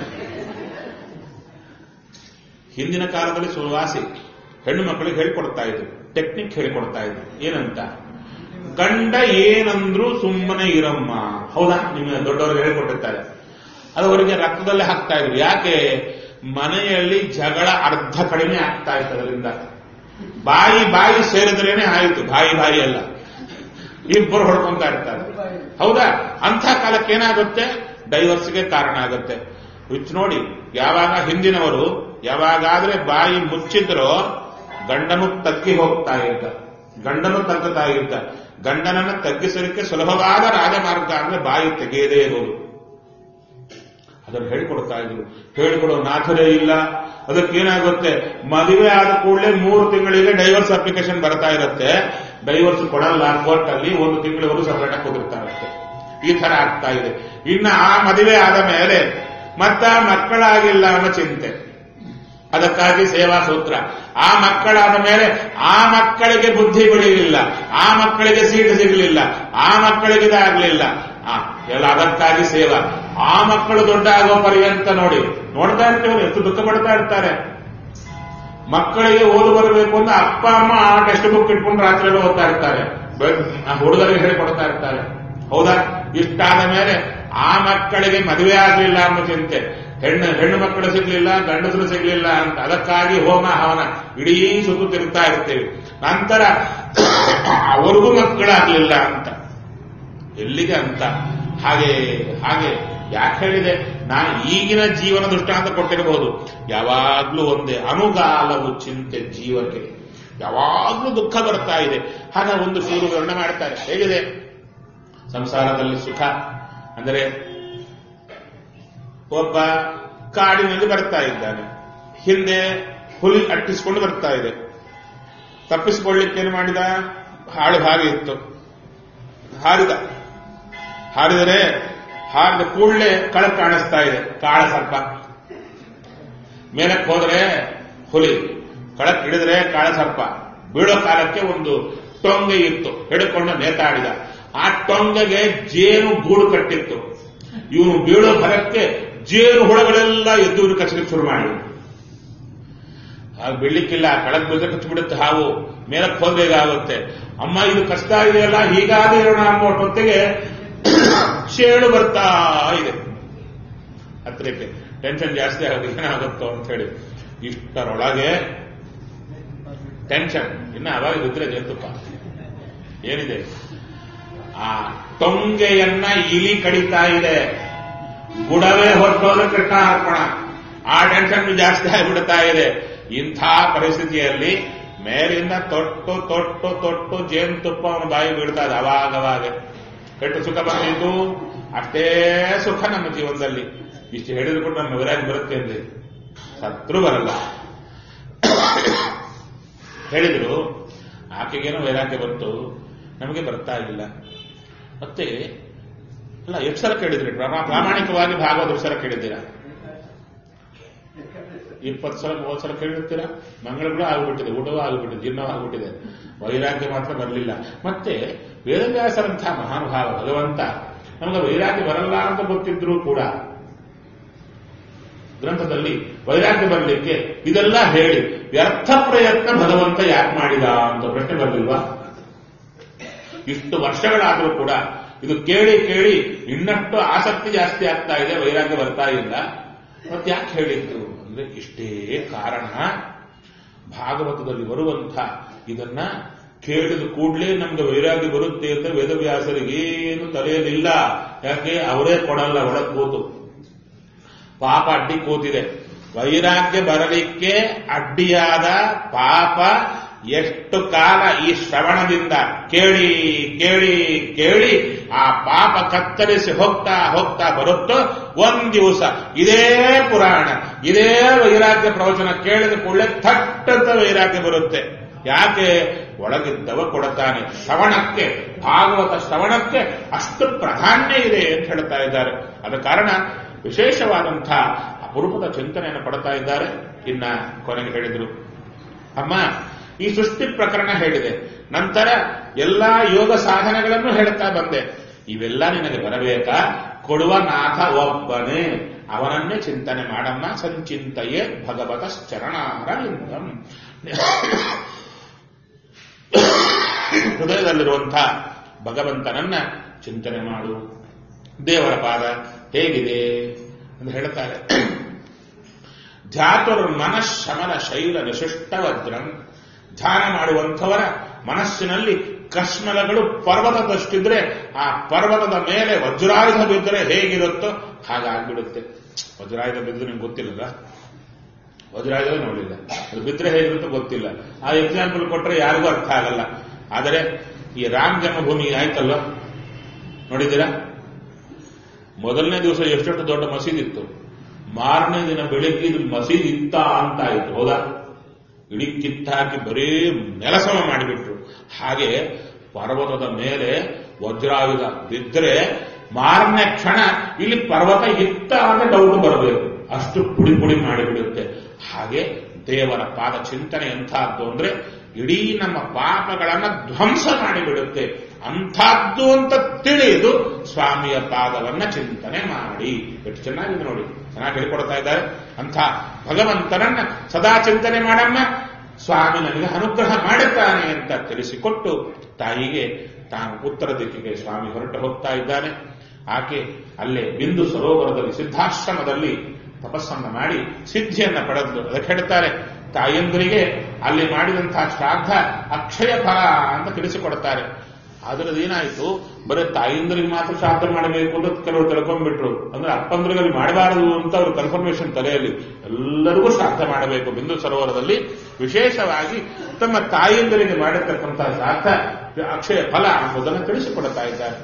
ಹಿಂದಿನ ಕಾಲದಲ್ಲಿ ಸುವಾಸಿ ಹೆಣ್ಣು ಮಕ್ಕಳಿಗೆ ಹೇಳಿಕೊಡ್ತಾ ಇದ್ರು ಟೆಕ್ನಿಕ್ ಹೇಳಿಕೊಡ್ತಾ ಇದ್ರು ಏನಂತ ಗಂಡ ಏನಂದ್ರು ಸುಮ್ಮನೆ ಇರಮ್ಮ ಹೌದಾ ನಿಮಗೆ ದೊಡ್ಡವರಿಗೆ ಹೇಳಿಕೊಟ್ಟಿರ್ತಾರೆ ಅದು ಅವರಿಗೆ ರಕ್ತದಲ್ಲೇ ಹಾಕ್ತಾ ಇದ್ರು ಯಾಕೆ ಮನೆಯಲ್ಲಿ ಜಗಳ ಅರ್ಧ ಕಡಿಮೆ ಆಗ್ತಾ ಇತ್ತು ಅದರಿಂದ ಬಾಯಿ ಬಾಯಿ ಸೇರಿದ್ರೇನೆ ಆಯಿತು ಬಾಯಿ ಬಾಯಿ ಅಲ್ಲ ಇಬ್ಬರು ಹೊಡ್ಕೊಂತ ಇರ್ತಾರೆ ಹೌದಾ ಅಂಥ ಕಾಲಕ್ಕೆ ಏನಾಗುತ್ತೆ ಡೈವರ್ಸ್ಗೆ ಕಾರಣ ಆಗುತ್ತೆ ಹುಚ್ಚು ನೋಡಿ ಯಾವಾಗ ಹಿಂದಿನವರು ಯಾವಾಗಾದ್ರೆ ಬಾಯಿ ಮುಚ್ಚಿದ್ರೋ ಗಂಡನು ತಗ್ಗಿ ಹೋಗ್ತಾ ಇದ್ದ ಗಂಡನು ತಗ್ಗುತ್ತಾ ಇದ್ದ ಗಂಡನನ್ನ ತಗ್ಗಿಸಲಿಕ್ಕೆ ಸುಲಭವಾದ ರಾಜಮಾರ್ಗ ಅಂದ್ರೆ ಬಾಯಿ ತೆಗೆಯದೇ ಇರೋದು ಅದನ್ನು ಹೇಳಿಕೊಡ್ತಾ ಇದ್ರು ಹೇಳಿಕೊಡೋ ನಾಥರೇ ಇಲ್ಲ ಅದಕ್ಕೇನಾಗುತ್ತೆ ಮದುವೆ ಆದ ಕೂಡಲೇ ಮೂರು ತಿಂಗಳಿಗೆ ಡೈವರ್ಸ್ ಅಪ್ಲಿಕೇಶನ್ ಬರ್ತಾ ಇರುತ್ತೆ ಡೈವರ್ಸ್ ಕೊಡಲ್ಲ ಕೋರ್ಟ್ ಅಲ್ಲಿ ಒಂದು ತಿಂಗಳಿವರೆಗೂ ಸಪರೇಟ್ ಆಗಿ ಕುದುರ್ತಾರಷ್ಟೇ ಈ ತರ ಆಗ್ತಾ ಇದೆ ಇನ್ನು ಆ ಮದುವೆ ಆದ ಮೇಲೆ ಮತ್ತ ಮಕ್ಕಳಾಗಿಲ್ಲ ಅನ್ನೋ ಚಿಂತೆ ಅದಕ್ಕಾಗಿ ಸೇವಾ ಸೂತ್ರ ಆ ಮಕ್ಕಳಾದ ಮೇಲೆ ಆ ಮಕ್ಕಳಿಗೆ ಬುದ್ಧಿ ಬೆಳೆಯಲಿಲ್ಲ ಆ ಮಕ್ಕಳಿಗೆ ಸೀಟು ಸಿಗಲಿಲ್ಲ ಆ ಮಕ್ಕಳಿಗೆ ಇದಾಗಲಿಲ್ಲ ಆ ಎಲ್ಲ ಅದಕ್ಕಾಗಿ ಸೇವಾ ಆ ಮಕ್ಕಳು ದೊಡ್ಡ ಆಗೋ ಪರ್ಯಂತ ನೋಡಿ ನೋಡ್ತಾ ಇರ್ತೇವೆ ಎಷ್ಟು ದುಃಖ ಪಡ್ತಾ ಇರ್ತಾರೆ ಮಕ್ಕಳಿಗೆ ಓದು ಬರಬೇಕು ಅಂತ ಅಪ್ಪ ಅಮ್ಮ ಆ ಟೆಕ್ಸ್ಟ್ ಬುಕ್ ಇಟ್ಕೊಂಡು ರಾತ್ರಿ ಎಲ್ಲ ಓದ್ತಾ ಇರ್ತಾರೆ ಬೆ- ಆ ಹುಡುಗರಿಗೆ ಹೇಳಿಕೊಡ್ತಾ ಇರ್ತಾರೆ ಹೌದಾ ಇಷ್ಟಾದ ಮೇಲೆ ಆ ಮಕ್ಕಳಿಗೆ ಮದುವೆ ಆಗಲಿಲ್ಲ ಅನ್ನೋ ಚಿಂತೆ ಹೆಣ್ಣು ಹೆಣ್ಣು ಮಕ್ಕಳು ಸಿಗ್ಲಿಲ್ಲ ಗಂಡಸರು ಸಿಗ್ಲಿಲ್ಲ ಅಂತ ಅದಕ್ಕಾಗಿ ಹೋಮ ಹವನ ಇಡೀ ಸುತ್ತು ತಿರುಗ್ತಾ ಇರ್ತೇವೆ ನಂತರ ಅವ್ರಿಗೂ ಮಕ್ಕಳಾಗ್ಲಿಲ್ಲ ಅಂತ ಎಲ್ಲಿಗೆ ಅಂತ ಹಾಗೆ ಹಾಗೆ ಯಾಕೆ ಹೇಳಿದೆ ನಾನು ಈಗಿನ ಜೀವನ ದೃಷ್ಟಾಂತ ಕೊಟ್ಟಿರಬಹುದು ಯಾವಾಗ್ಲೂ ಒಂದೇ ಅನುಗಾಲವು ಚಿಂತೆ ಜೀವಕ್ಕೆ ಯಾವಾಗ್ಲೂ ದುಃಖ ಬರ್ತಾ ಇದೆ ಹಾಗ ಒಂದು ಚೂರು ವರ್ಣನೆ ಮಾಡ್ತಾರೆ ಹೇಗಿದೆ ಸಂಸಾರದಲ್ಲಿ ಸುಖ ಅಂದರೆ ಒಬ್ಬ ಕಾಡಿನಲ್ಲಿ ಬರ್ತಾ ಇದ್ದಾನೆ ಹಿಂದೆ ಹುಲಿ ಅಟ್ಟಿಸಿಕೊಂಡು ಬರ್ತಾ ಇದೆ ತಪ್ಪಿಸಿಕೊಳ್ಳಿಕ್ಕೆ ಏನು ಮಾಡಿದ ಹಾಳು ಹಾಗೆ ಇತ್ತು ಹಾರಿದ ಹಾರಿದರೆ ಹಾರಿದ ಕೂಡಲೇ ಕಳ ಕಾಣಿಸ್ತಾ ಇದೆ ಕಾಳ ಸರ್ಪ ಮೇಲಕ್ಕೆ ಹೋದರೆ ಹುಲಿ ಕಳಕ್ ಹಿಡಿದ್ರೆ ಕಾಳ ಸರ್ಪ ಬೀಳೋ ಕಾಲಕ್ಕೆ ಒಂದು ಟೊಂಗೆ ಇತ್ತು ಹಿಡ್ಕೊಂಡು ನೇತಾಡಿದ ಆ ಟೊಂಗೆಗೆ ಜೇನು ಗೂಡು ಕಟ್ಟಿತ್ತು ಇವನು ಬೀಳೋ ಭರಕ್ಕೆ ಜೇನು ಹುಳಗಳೆಲ್ಲ ಎದ್ದು ಇವ್ನು ಕಚ್ಚಲಿಕ್ಕೆ ಶುರು ಮಾಡಿ ಆಗ ಬೀಳ್ಲಿಕ್ಕಿಲ್ಲ ಕಳಕ್ ಬಿದ್ದರೆ ಕಚ್ಚಿಬಿಡುತ್ತೆ ಹಾವು ಮೇಲಕ್ಕೆ ಹೋಗ್ಬೇಕಾಗುತ್ತೆ ಅಮ್ಮ ಇದು ಕಷ್ಟ ಇದೆಯಲ್ಲ ಹೀಗಾದ್ರೆ ಇರೋಣ ಅನ್ನೋ ಹೊತ್ತಿಗೆ ಶೇಳು ಬರ್ತಾ ಇದೆ ಹತ್ರಕ್ಕೆ ಟೆನ್ಷನ್ ಜಾಸ್ತಿ ಆಗೋದು ಏನಾಗುತ್ತೋ ಅಂತ ಹೇಳಿ ಇಷ್ಟರೊಳಗೆ ಟೆನ್ಷನ್ ಇನ್ನು ಅವಾಗ ಬಿದ್ರೆ ಜೇನುತುಪ್ಪ ಏನಿದೆ ಆ ಟೊಂಗೆಯನ್ನ ಇಲಿ ಕಡಿತಾ ಇದೆ ಬುಡವೇ ಹೊಟ್ಟೋದ್ರೆ ಕೃಷ್ಣ ಅರ್ಪಣ ಆ ಟೆನ್ಷನ್ ಜಾಸ್ತಿ ಆಗಿಬಿಡ್ತಾ ಇದೆ ಇಂಥ ಪರಿಸ್ಥಿತಿಯಲ್ಲಿ ಮೇಲಿಂದ ತೊಟ್ಟು ತೊಟ್ಟು ತೊಟ್ಟು ಜೇನುತುಪ್ಪ ಅವನ ಬಾಯಿ ಬೀಳ್ತಾ ಇದೆ ಅವಾಗವಾಗ ಕೆಟ್ಟು ಸುಖ ಬಂದಿದ್ದು ಅಷ್ಟೇ ಸುಖ ನಮ್ಮ ಜೀವನದಲ್ಲಿ ಇಷ್ಟು ಹೇಳಿದ್ರು ಕೂಡ ನಮ್ಮ ವಿರಾಜ್ ಬರುತ್ತೆ ಅಂದ್ರೆ ಸತ್ರು ಬರಲ್ಲ ಹೇಳಿದ್ರು ಆಕೆಗೇನೋ ವೈರಾಗ್ಯ ಬಂತು ನಮಗೆ ಬರ್ತಾ ಇಲ್ಲ ಮತ್ತೆ ಅಲ್ಲ ಎಷ್ಟು ಸಲ ಕೇಳಿದ್ರಿ ಪ್ರಾಮ- ಪ್ರಾಮಾಣಿಕವಾಗಿ ಭಾಗವತ ಸಲ ಕೇಳಿದ್ದೀರಾ ಇಪ್ಪತ್ತು ಸಲ ಮೂವತ್ತು ಸಲ ಕೇಳಿರ್ತೀರಾ ಮಂಗಳಗಳು ಆಗಿಬಿಟ್ಟಿದೆ ಊಟವೂ ಆಗಿಬಿಟ್ಟಿದೆ ಜೀರ್ಣವೂ ಆಗಿಬಿಟ್ಟಿದೆ ವೈರಾಗ್ಯ ಮಾತ್ರ ಬರಲಿಲ್ಲ ಮತ್ತೆ ವೇದವ್ಯಾಸರಂತಹ ಮಹಾನುಭಾವ ಭಗವಂತ ನಮಗೆ ವೈರಾಗ್ಯ ಬರಲ್ಲ ಅಂತ ಗೊತ್ತಿದ್ರು ಕೂಡ ಗ್ರಂಥದಲ್ಲಿ ವೈರಾಗ್ಯ ಬರಲಿಕ್ಕೆ ಇದೆಲ್ಲ ಹೇಳಿ ವ್ಯರ್ಥ ಪ್ರಯತ್ನ ಭಗವಂತ ಯಾಕೆ ಮಾಡಿದ ಅಂತ ಪ್ರಶ್ನೆ ಬರಲಿಲ್ವಾ ಇಷ್ಟು ವರ್ಷಗಳಾದರೂ ಕೂಡ ಇದು ಕೇಳಿ ಕೇಳಿ ಇನ್ನಷ್ಟು ಆಸಕ್ತಿ ಜಾಸ್ತಿ ಆಗ್ತಾ ಇದೆ ವೈರಾಗ್ಯ ಬರ್ತಾ ಇಲ್ಲ ಮತ್ತೆ ಯಾಕೆ ಹೇಳಿದ್ದು ಅಂದ್ರೆ ಇಷ್ಟೇ ಕಾರಣ ಭಾಗವತದಲ್ಲಿ ಬರುವಂಥ ಇದನ್ನ ಕೇಳಿದ ಕೂಡಲೇ ನಮ್ಗೆ ವೈರಾಗ್ಯ ಬರುತ್ತೆ ಅಂತ ವೇದವ್ಯಾಸರಿಗೆ ಏನು ತಲೆಯಲ್ಲಿಲ್ಲ ಯಾಕೆ ಅವರೇ ಕೊಡಲ್ಲ ಒಳಗ್ ಕೂತು ಪಾಪ ಅಡ್ಡಿ ಕೂತಿದೆ ವೈರಾಗ್ಯ ಬರಲಿಕ್ಕೆ ಅಡ್ಡಿಯಾದ ಪಾಪ ಎಷ್ಟು ಕಾಲ ಈ ಶ್ರವಣದಿಂದ ಕೇಳಿ ಕೇಳಿ ಕೇಳಿ ಆ ಪಾಪ ಕತ್ತರಿಸಿ ಹೋಗ್ತಾ ಹೋಗ್ತಾ ಬರುತ್ತೋ ಒಂದ್ ದಿವಸ ಇದೇ ಪುರಾಣ ಇದೇ ವೈರಾಗ್ಯ ಪ್ರವಚನ ಕೇಳಿದ ಕೂಡಲೇ ಥಟ್ಟಂತ ವೈರಾಗ್ಯ ಬರುತ್ತೆ ಯಾಕೆ ಒಳಗಿದ್ದವ ಕೊಡುತ್ತಾನೆ ಶ್ರವಣಕ್ಕೆ ಭಾಗವತ ಶ್ರವಣಕ್ಕೆ ಅಷ್ಟು ಪ್ರಾಧಾನ್ಯ ಇದೆ ಅಂತ ಹೇಳ್ತಾ ಇದ್ದಾರೆ ಅದ ಕಾರಣ ವಿಶೇಷವಾದಂಥ ಅಪರೂಪದ ಚಿಂತನೆಯನ್ನು ಪಡ್ತಾ ಇದ್ದಾರೆ ಇನ್ನ ಕೊನೆಗೆ ಹೇಳಿದ್ರು ಅಮ್ಮ ಈ ಸೃಷ್ಟಿ ಪ್ರಕರಣ ಹೇಳಿದೆ ನಂತರ ಎಲ್ಲಾ ಯೋಗ ಸಾಧನೆಗಳನ್ನು ಹೇಳ್ತಾ ಬಂದೆ ಇವೆಲ್ಲ ನಿನಗೆ ಬರಬೇಕಾ ಕೊಡುವ ನಾಥ ಒಬ್ಬನೇ ಅವನನ್ನೇ ಚಿಂತನೆ ಮಾಡಮ್ಮ ಸಂಚಿಂತೆಯೇ ಭಗವತ ಚರಣಾರವಿಂದಂ ಹೃದಯದಲ್ಲಿರುವಂತಹ ಭಗವಂತನನ್ನ ಚಿಂತನೆ ಮಾಡು ದೇವರ ಪಾದ ಹೇಗಿದೆ ಅಂತ ಹೇಳ್ತಾರೆ ಧ್ಯಾತುರ್ ಮನಃಶಮನ ಶೈಲ ನಿಶಿಷ್ಟವಜ್ರಂ ಧ್ಯಾನ ಮಾಡುವಂಥವರ ಮನಸ್ಸಿನಲ್ಲಿ ಕಶ್ಮಲಗಳು ಪರ್ವತದಷ್ಟಿದ್ರೆ ಆ ಪರ್ವತದ ಮೇಲೆ ವಜ್ರಾಯುಧ ಬಿದ್ದರೆ ಹೇಗಿರುತ್ತೋ ಹಾಗಾಗ್ಬಿಡುತ್ತೆ ವಜ್ರಾಯುಧ ಬಿದ್ದು ನಿಮ್ಗೆ ಗೊತ್ತಿಲ್ಲಲ್ಲ ವಜ್ರಾಯುಧ ನೋಡಿಲ್ಲ ಅದು ಬಿದ್ದರೆ ಹೇಗಿರುತ್ತೋ ಗೊತ್ತಿಲ್ಲ ಆ ಎಕ್ಸಾಂಪಲ್ ಕೊಟ್ಟರೆ ಯಾರಿಗೂ ಅರ್ಥ ಆಗಲ್ಲ ಆದರೆ ಈ ರಾಮ ಜನ್ಮಭೂಮಿ ಆಯ್ತಲ್ಲ ನೋಡಿದ್ದೀರಾ ಮೊದಲನೇ ದಿವಸ ಎಷ್ಟೆಷ್ಟು ದೊಡ್ಡ ಮಸೀದಿ ಇತ್ತು ಮಾರನೇ ದಿನ ಬೆಳಿಗ್ಗೆ ಇದು ಮಸೀದಿ ಇತ್ತ ಅಂತ ಆಯ್ತು ಹೌದಾ ಇಡೀ ಕಿತ್ತಾಕಿ ಬರೀ ನೆಲಸಮ ಮಾಡಿಬಿಟ್ರು ಹಾಗೆ ಪರ್ವತದ ಮೇಲೆ ವಜ್ರಾಯುಧ ಬಿದ್ದರೆ ಮಾರನೇ ಕ್ಷಣ ಇಲ್ಲಿ ಪರ್ವತ ಇತ್ತ ಅಂತ ಡೌಟ್ ಬರಬೇಕು ಅಷ್ಟು ಪುಡಿ ಪುಡಿ ಮಾಡಿಬಿಡುತ್ತೆ ಹಾಗೆ ದೇವರ ಪಾದ ಚಿಂತನೆ ಎಂಥದ್ದು ಅಂದ್ರೆ ಇಡೀ ನಮ್ಮ ಪಾಪಗಳನ್ನ ಧ್ವಂಸ ಮಾಡಿಬಿಡುತ್ತೆ ಅಂಥದ್ದು ಅಂತ ತಿಳಿದು ಸ್ವಾಮಿಯ ಪಾದವನ್ನ ಚಿಂತನೆ ಮಾಡಿ ಎಷ್ಟು ಚೆನ್ನಾಗಿದೆ ನೋಡಿ ಚೆನ್ನಾಗಿ ಹೇಳಿಕೊಡ್ತಾ ಇದ್ದಾರೆ ಅಂಥ ಭಗವಂತನನ್ನ ಸದಾ ಚಿಂತನೆ ಮಾಡಮ್ಮ ಸ್ವಾಮಿ ನನಗೆ ಅನುಗ್ರಹ ಮಾಡುತ್ತಾನೆ ಅಂತ ತಿಳಿಸಿಕೊಟ್ಟು ತಾಯಿಗೆ ತಾನು ಉತ್ತರ ದಿಕ್ಕಿಗೆ ಸ್ವಾಮಿ ಹೊರಟು ಹೋಗ್ತಾ ಇದ್ದಾನೆ ಆಕೆ ಅಲ್ಲೇ ಬಿಂದು ಸರೋವರದಲ್ಲಿ ಸಿದ್ಧಾಶ್ರಮದಲ್ಲಿ ತಪಸ್ಸನ್ನ ಮಾಡಿ ಸಿದ್ಧಿಯನ್ನ ಪಡೆದು ಅದಕ್ಕೆ ಹೇಳ್ತಾರೆ ತಾಯಂದರಿಗೆ ಅಲ್ಲಿ ಮಾಡಿದಂತಹ ಶ್ರಾದ್ದ ಅಕ್ಷಯ ಫಲ ಅಂತ ತಿಳಿಸಿಕೊಡ್ತಾರೆ ಅದರದ್ದು ಏನಾಯ್ತು ಬರೀ ತಾಯಿಂದ್ರಿಗೆ ಮಾತ್ರ ಶ್ರಾದ್ದ ಮಾಡಬೇಕು ಅಂತ ಕೆಲವರು ತಿಳ್ಕೊಂಡ್ಬಿಟ್ರು ಅಂದ್ರೆ ಅಪ್ಪಂದ್ರಿಗೆ ಅಲ್ಲಿ ಮಾಡಬಾರದು ಅಂತ ಅವ್ರ ಕನ್ಫರ್ಮೇಶನ್ ತಲೆಯಲ್ಲಿ ಎಲ್ಲರಿಗೂ ಶ್ರಾದ್ದ ಮಾಡಬೇಕು ಬಿಂದು ಸರೋವರದಲ್ಲಿ ವಿಶೇಷವಾಗಿ ತಮ್ಮ ತಾಯಿಂದರಿಗೆ ಮಾಡಿರ್ತಕ್ಕಂತಹ ಶ್ರಾದ್ದ ಅಕ್ಷಯ ಫಲ ಎಂಬುದನ್ನು ತಿಳಿಸಿಕೊಡ್ತಾ ಇದ್ದಾರೆ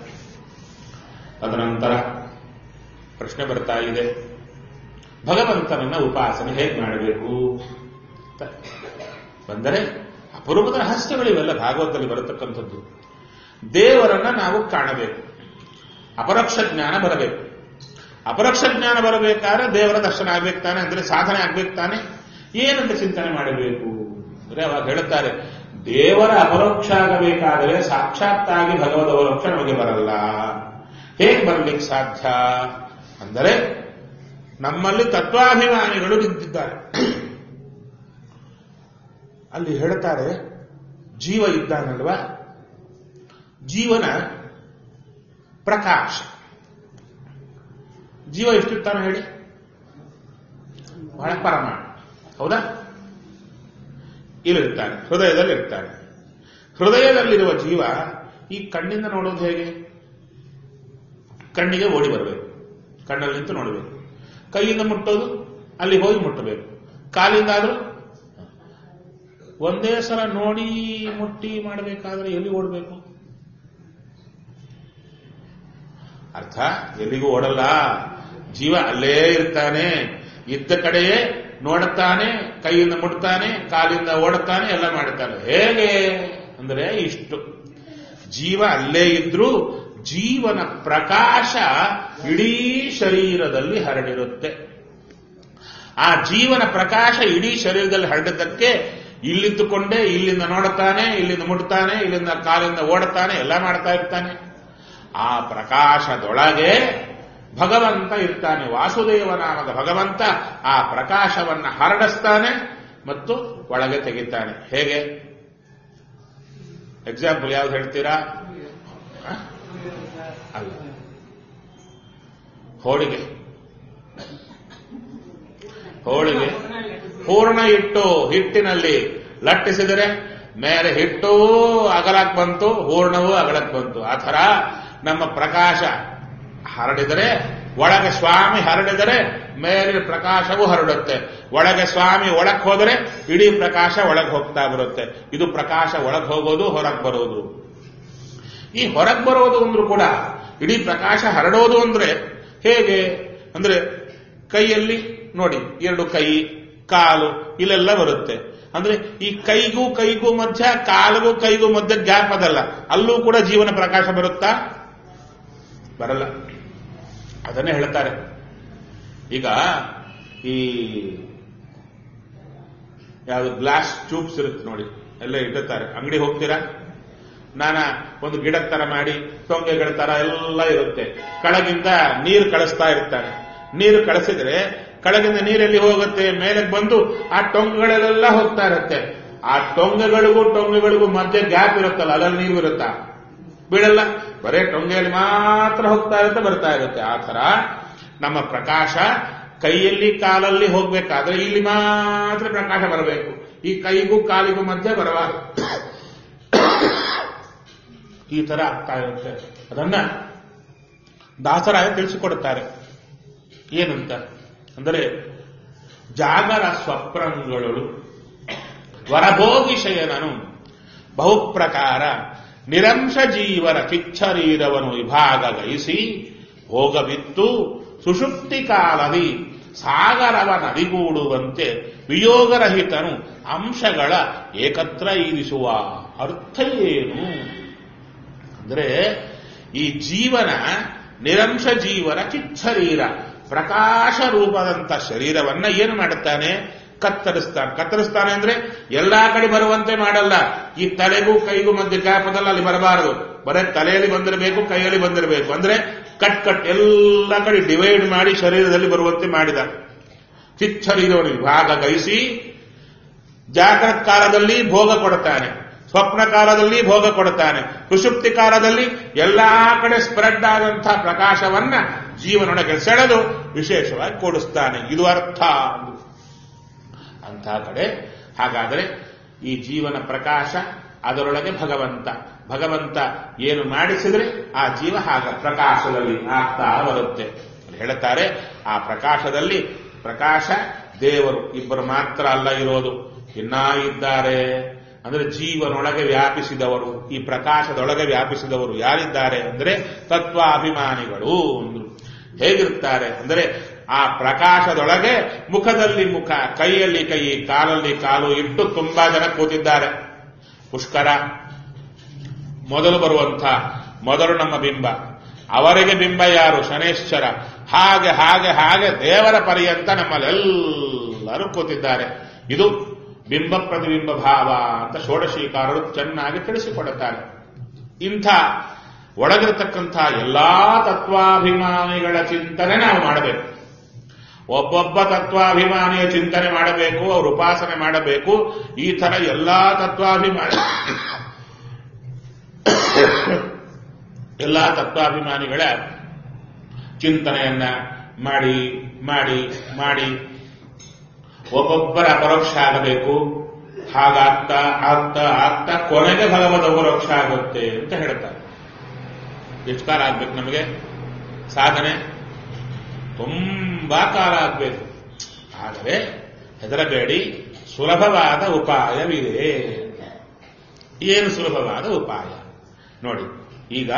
ತದನಂತರ ಪ್ರಶ್ನೆ ಬರ್ತಾ ಇದೆ ಭಗವಂತನನ್ನ ಉಪಾಸನೆ ಹೇಗೆ ಮಾಡಬೇಕು ಅಂತ ಬಂದರೆ ಅಪರೂಪದ ರಹಸ್ಯಗಳಿವೆಲ್ಲ ಭಾಗವತದಲ್ಲಿ ಬರತಕ್ಕಂಥದ್ದು ದೇವರನ್ನ ನಾವು ಕಾಣಬೇಕು ಅಪರೋಕ್ಷ ಜ್ಞಾನ ಬರಬೇಕು ಅಪರೋಕ್ಷ ಜ್ಞಾನ ಬರಬೇಕಾದ್ರೆ ದೇವರ ದರ್ಶನ ಆಗ್ಬೇಕು ತಾನೆ ಅಂದ್ರೆ ಸಾಧನೆ ಆಗ್ಬೇಕು ತಾನೆ ಏನಂತ ಚಿಂತನೆ ಮಾಡಬೇಕು ಅಂದ್ರೆ ಅವಾಗ ಹೇಳುತ್ತಾರೆ ದೇವರ ಅಪರೋಕ್ಷ ಆಗಬೇಕಾದರೆ ಸಾಕ್ಷಾತ್ತಾಗಿ ಭಗವದ್ ಅಪರೋಕ್ಷ ನಮಗೆ ಬರಲ್ಲ ಹೇಗೆ ಬರಲಿಕ್ಕೆ ಸಾಧ್ಯ ಅಂದರೆ ನಮ್ಮಲ್ಲಿ ತತ್ವಾಭಿಮಾನಿಗಳು ನಿಂತಿದ್ದಾರೆ ಅಲ್ಲಿ ಹೇಳ್ತಾರೆ ಜೀವ ಇದ್ದಾನಲ್ವಾ ಜೀವನ ಪ್ರಕಾಶ ಜೀವ ಎಷ್ಟಿರ್ತಾನೆ ಹೇಳಿ ಬಹಳ ಪರಮಾಣ ಹೌದಾ ಇಲ್ಲಿರ್ತಾನೆ ಹೃದಯದಲ್ಲಿ ಇರ್ತಾನೆ ಹೃದಯದಲ್ಲಿರುವ ಜೀವ ಈ ಕಣ್ಣಿಂದ ನೋಡೋದು ಹೇಗೆ ಕಣ್ಣಿಗೆ ಓಡಿ ಬರಬೇಕು ಕಣ್ಣಲ್ಲಿ ನಿಂತು ನೋಡಬೇಕು ಕೈಯಿಂದ ಮುಟ್ಟೋದು ಅಲ್ಲಿ ಹೋಗಿ ಮುಟ್ಟಬೇಕು ಕಾಲಿಂದ ಆದ್ರೂ ಒಂದೇ ಸಲ ನೋಡಿ ಮುಟ್ಟಿ ಮಾಡಬೇಕಾದ್ರೆ ಎಲ್ಲಿ ಓಡಬೇಕು ಅರ್ಥ ಎಲ್ಲಿಗೂ ಓಡಲ್ಲ ಜೀವ ಅಲ್ಲೇ ಇರ್ತಾನೆ ಇದ್ದ ಕಡೆಯೇ ನೋಡುತ್ತಾನೆ ಕೈಯಿಂದ ಮುಟ್ತಾನೆ ಕಾಲಿಂದ ಓಡುತ್ತಾನೆ ಎಲ್ಲ ಮಾಡುತ್ತಾನೆ ಹೇಗೆ ಅಂದ್ರೆ ಇಷ್ಟು ಜೀವ ಅಲ್ಲೇ ಇದ್ರೂ ಜೀವನ ಪ್ರಕಾಶ ಇಡೀ ಶರೀರದಲ್ಲಿ ಹರಡಿರುತ್ತೆ ಆ ಜೀವನ ಪ್ರಕಾಶ ಇಡೀ ಶರೀರದಲ್ಲಿ ಹರಡಿದ್ದಕ್ಕೆ ಇಲ್ಲಿದ್ದುಕೊಂಡೇ ಇಲ್ಲಿಂದ ನೋಡುತ್ತಾನೆ ಇಲ್ಲಿಂದ ಮುಟ್ತಾನೆ ಇಲ್ಲಿಂದ ಕಾಲಿಂದ ಓಡುತ್ತಾನೆ ಎಲ್ಲ ಮಾಡ್ತಾ ಇರ್ತಾನೆ ಆ ಪ್ರಕಾಶದೊಳಗೆ ಭಗವಂತ ಇರ್ತಾನೆ ವಾಸುದೇವ ನಾಮದ ಭಗವಂತ ಆ ಪ್ರಕಾಶವನ್ನ ಹರಡಿಸ್ತಾನೆ ಮತ್ತು ಒಳಗೆ ತೆಗಿತಾನೆ ಹೇಗೆ ಎಕ್ಸಾಂಪಲ್ ಯಾವ್ದು ಹೇಳ್ತೀರಾ ಹ? ಅಲ್ಲ ಹೋಳಿಗೆ ಹೋಳಿಗೆ ಪೂರ್ಣ ಇಟ್ಟು ಹಿಟ್ಟಿನಲ್ಲಿ ಲಟ್ಟಿಸಿದರೆ ಮೇಲೆ ಹಿಟ್ಟು ಅಗಲಕ್ ಬಂತು ಹೂರ್ಣವೂ ಅಗಲಕ್ ಬಂತು ಆ ಥರ ನಮ್ಮ ಪ್ರಕಾಶ ಹರಡಿದರೆ ಒಳಗೆ ಸ್ವಾಮಿ ಹರಡಿದರೆ ಮೇಲಿನ ಪ್ರಕಾಶವೂ ಹರಡುತ್ತೆ ಒಳಗೆ ಸ್ವಾಮಿ ಒಳಗೆ ಹೋದರೆ ಇಡೀ ಪ್ರಕಾಶ ಒಳಗೆ ಹೋಗ್ತಾ ಬರುತ್ತೆ ಇದು ಪ್ರಕಾಶ ಒಳಗೆ ಹೋಗೋದು ಹೊರಗೆ ಬರೋದು ಈ ಹೊರಗೆ ಬರೋದು ಅಂದ್ರೂ ಕೂಡ ಇಡೀ ಪ್ರಕಾಶ ಹರಡೋದು ಅಂದ್ರೆ ಹೇಗೆ ಅಂದ್ರೆ ಕೈಯಲ್ಲಿ ನೋಡಿ ಎರಡು ಕೈ ಕಾಲು ಇಲ್ಲೆಲ್ಲ ಬರುತ್ತೆ ಅಂದ್ರೆ ಈ ಕೈಗೂ ಕೈಗೂ ಮಧ್ಯ ಕಾಲಿಗೂ ಕೈಗೂ ಮಧ್ಯ ಗ್ಯಾಪ್ ಅದಲ್ಲ ಅಲ್ಲೂ ಕೂಡ ಜೀವನ ಪ್ರಕಾಶ ಬರುತ್ತಾ ಬರಲ್ಲ ಅದನ್ನೇ ಹೇಳ್ತಾರೆ ಈಗ ಈ ಯಾವುದು ಗ್ಲಾಸ್ ಟ್ಯೂಬ್ಸ್ ಇರುತ್ತೆ ನೋಡಿ ಎಲ್ಲ ಇಟ್ಟಿರ್ತಾರೆ ಅಂಗಡಿ ಹೋಗ್ತೀರಾ ನಾನ ಒಂದು ಗಿಡದ ತರ ಮಾಡಿ ಟೊಂಗೆಗಳ ತರ ಎಲ್ಲ ಇರುತ್ತೆ ಕೆಳಗಿಂದ ನೀರು ಕಳಿಸ್ತಾ ಇರ್ತಾನೆ ನೀರು ಕಳಿಸಿದ್ರೆ ಕೆಳಗಿಂದ ನೀರೆಲ್ಲಿ ಹೋಗುತ್ತೆ ಮೇಲೆ ಬಂದು ಆ ಟೊಂಗಗಳೆಲ್ಲ ಹೋಗ್ತಾ ಇರುತ್ತೆ ಆ ಟೊಂಗೆಗಳಿಗೂ ಟೊಂಗೆಗಳಿಗೂ ಮಧ್ಯೆ ಗ್ಯಾಪ್ ಇರುತ್ತಲ್ಲ ಅದ್ರಲ್ಲಿ ನೀರು ಇರುತ್ತಾ ಬೀಳಲ್ಲ ಬರೇ ಟೊಂಗೆಯಲ್ಲಿ ಮಾತ್ರ ಹೋಗ್ತಾ ಇರುತ್ತೆ ಬರ್ತಾ ಇರುತ್ತೆ ಆ ತರ ನಮ್ಮ ಪ್ರಕಾಶ ಕೈಯಲ್ಲಿ ಕಾಲಲ್ಲಿ ಹೋಗ್ಬೇಕಾದ್ರೆ ಇಲ್ಲಿ ಮಾತ್ರ ಪ್ರಕಾಶ ಬರಬೇಕು ಈ ಕೈಗೂ ಕಾಲಿಗೂ ಮಧ್ಯೆ ಬರಬಾರದು ಈ ತರ ಆಗ್ತಾ ಇರುತ್ತೆ ಅದನ್ನ ದಾಸರಾಯ ತಿಳಿಸಿಕೊಡುತ್ತಾರೆ ಏನಂತ ಅಂದರೆ ಜಾಗರ ಸ್ವಪ್ನಗಳು ವರಭೋಗಿ ಶಯನನು ಬಹುಪ್ರಕಾರ ನಿರಂಶ ಜೀವರ ಕಿಚ್ಚರೀರವನು ವಿಭಾಗ ಗೈಸಿ ಹೋಗವಿತ್ತು ಸುಷುಪ್ತಿ ಕಾಲದಿ ಸಾಗರವ ನದಿಗೂಡುವಂತೆ ವಿಯೋಗರಹಿತನು ಅಂಶಗಳ ಏಕತ್ರ ಇರಿಸುವ ಅರ್ಥ ಏನು ಅಂದ್ರೆ ಈ ಜೀವನ ನಿರಂಶ ಜೀವನ ಕಿಚ್ಚರೀರ ಪ್ರಕಾಶ ರೂಪದಂತ ಶರೀರವನ್ನ ಏನು ಮಾಡುತ್ತಾನೆ ಕತ್ತರಿಸ್ತಾನೆ ಕತ್ತರಿಸ್ತಾನೆ ಅಂದ್ರೆ ಎಲ್ಲಾ ಕಡೆ ಬರುವಂತೆ ಮಾಡಲ್ಲ ಈ ತಲೆಗೂ ಕೈಗೂ ಮಧ್ಯೆ ಗ್ಯಾಪದಲ್ಲಿ ಅಲ್ಲಿ ಬರಬಾರದು ಬರೇ ತಲೆಯಲ್ಲಿ ಬಂದಿರಬೇಕು ಕೈಯಲ್ಲಿ ಬಂದಿರಬೇಕು ಅಂದ್ರೆ ಕಟ್ ಕಟ್ ಎಲ್ಲ ಕಡೆ ಡಿವೈಡ್ ಮಾಡಿ ಶರೀರದಲ್ಲಿ ಬರುವಂತೆ ಮಾಡಿದ ಚಿಚ್ಚರೀರವನ್ನು ವಿಭಾಗ ಗೈಸಿ ಜಾಗ್ರತ್ ಕಾಲದಲ್ಲಿ ಭೋಗ ಕೊಡುತ್ತಾನೆ ಸ್ವಪ್ನ ಕಾಲದಲ್ಲಿ ಭೋಗ ಕೊಡುತ್ತಾನೆ ಸುಷುಪ್ತಿ ಕಾಲದಲ್ಲಿ ಎಲ್ಲಾ ಕಡೆ ಸ್ಪ್ರೆಡ್ ಆದಂತಹ ಪ್ರಕಾಶವನ್ನ ಜೀವನೊಳಗೆ ಸೆಳೆದು ವಿಶೇಷವಾಗಿ ಕೊಡಿಸ್ತಾನೆ ಇದು ಅರ್ಥ ಅಂತಹ ಕಡೆ ಹಾಗಾದರೆ ಈ ಜೀವನ ಪ್ರಕಾಶ ಅದರೊಳಗೆ ಭಗವಂತ ಭಗವಂತ ಏನು ಮಾಡಿಸಿದ್ರೆ ಆ ಜೀವ ಹಾಗ ಪ್ರಕಾಶದಲ್ಲಿ ಆಗ್ತಾ ಬರುತ್ತೆ ಅಲ್ಲಿ ಹೇಳುತ್ತಾರೆ ಆ ಪ್ರಕಾಶದಲ್ಲಿ ಪ್ರಕಾಶ ದೇವರು ಇಬ್ಬರು ಮಾತ್ರ ಅಲ್ಲ ಇರೋದು ಇನ್ನಾ ಇದ್ದಾರೆ ಅಂದ್ರೆ ಜೀವನೊಳಗೆ ವ್ಯಾಪಿಸಿದವರು ಈ ಪ್ರಕಾಶದೊಳಗೆ ವ್ಯಾಪಿಸಿದವರು ಯಾರಿದ್ದಾರೆ ಅಂದ್ರೆ ತತ್ವಾಭಿಮಾನಿಗಳು ಅಂದ್ರು ಹೇಗಿರುತ್ತಾರೆ ಅಂದರೆ ಆ ಪ್ರಕಾಶದೊಳಗೆ ಮುಖದಲ್ಲಿ ಮುಖ ಕೈಯಲ್ಲಿ ಕೈ ಕಾಲಲ್ಲಿ ಕಾಲು ಇಟ್ಟು ತುಂಬಾ ಜನ ಕೂತಿದ್ದಾರೆ ಪುಷ್ಕರ ಮೊದಲು ಬರುವಂಥ ಮೊದಲು ನಮ್ಮ ಬಿಂಬ ಅವರಿಗೆ ಬಿಂಬ ಯಾರು ಶನೇಶ್ವರ ಹಾಗೆ ಹಾಗೆ ಹಾಗೆ ದೇವರ ಪರ್ಯಂತ ನಮ್ಮಲ್ಲೆಲ್ಲರೂ ಕೂತಿದ್ದಾರೆ ಇದು ಬಿಂಬ ಪ್ರತಿಬಿಂಬ ಭಾವ ಅಂತ ಷೋಡಶೀಕಾರರು ಚೆನ್ನಾಗಿ ತಿಳಿಸಿಕೊಡುತ್ತಾರೆ ಇಂಥ ಒಳಗಿರತಕ್ಕಂಥ ಎಲ್ಲಾ ತತ್ವಾಭಿಮಾನಿಗಳ ಚಿಂತನೆ ನಾವು ಮಾಡಬೇಕು ಒಬ್ಬೊಬ್ಬ ತತ್ವಾಭಿಮಾನಿಯ ಚಿಂತನೆ ಮಾಡಬೇಕು ಅವರು ಉಪಾಸನೆ ಮಾಡಬೇಕು ಈ ತರ ಎಲ್ಲಾ ತತ್ವಾಭಿಮಾನಿ ಎಲ್ಲಾ ತತ್ವಾಭಿಮಾನಿಗಳ ಚಿಂತನೆಯನ್ನ ಮಾಡಿ ಮಾಡಿ ಮಾಡಿ ಒಬ್ಬೊಬ್ಬರ ಅಪರೋಕ್ಷ ಆಗಬೇಕು ಹಾಗಾಗ್ತಾ ಆಗ್ತಾ ಆಗ್ತಾ ಕೊನೆಗೆ ಭಗವದ್ ಅಪರೋಕ್ಷ ಆಗುತ್ತೆ ಅಂತ ಹೇಳ್ತಾರೆ ಎಷ್ಟು ಕಾಲ ಆಗ್ಬೇಕು ನಮಗೆ ಸಾಧನೆ ತುಂಬಾ ಕಾಲ ಆಗ್ಬೇಕು ಆದರೆ ಹೆದರಬೇಡಿ ಸುಲಭವಾದ ಉಪಾಯವಿದೆ ಏನು ಸುಲಭವಾದ ಉಪಾಯ ನೋಡಿ ಈಗ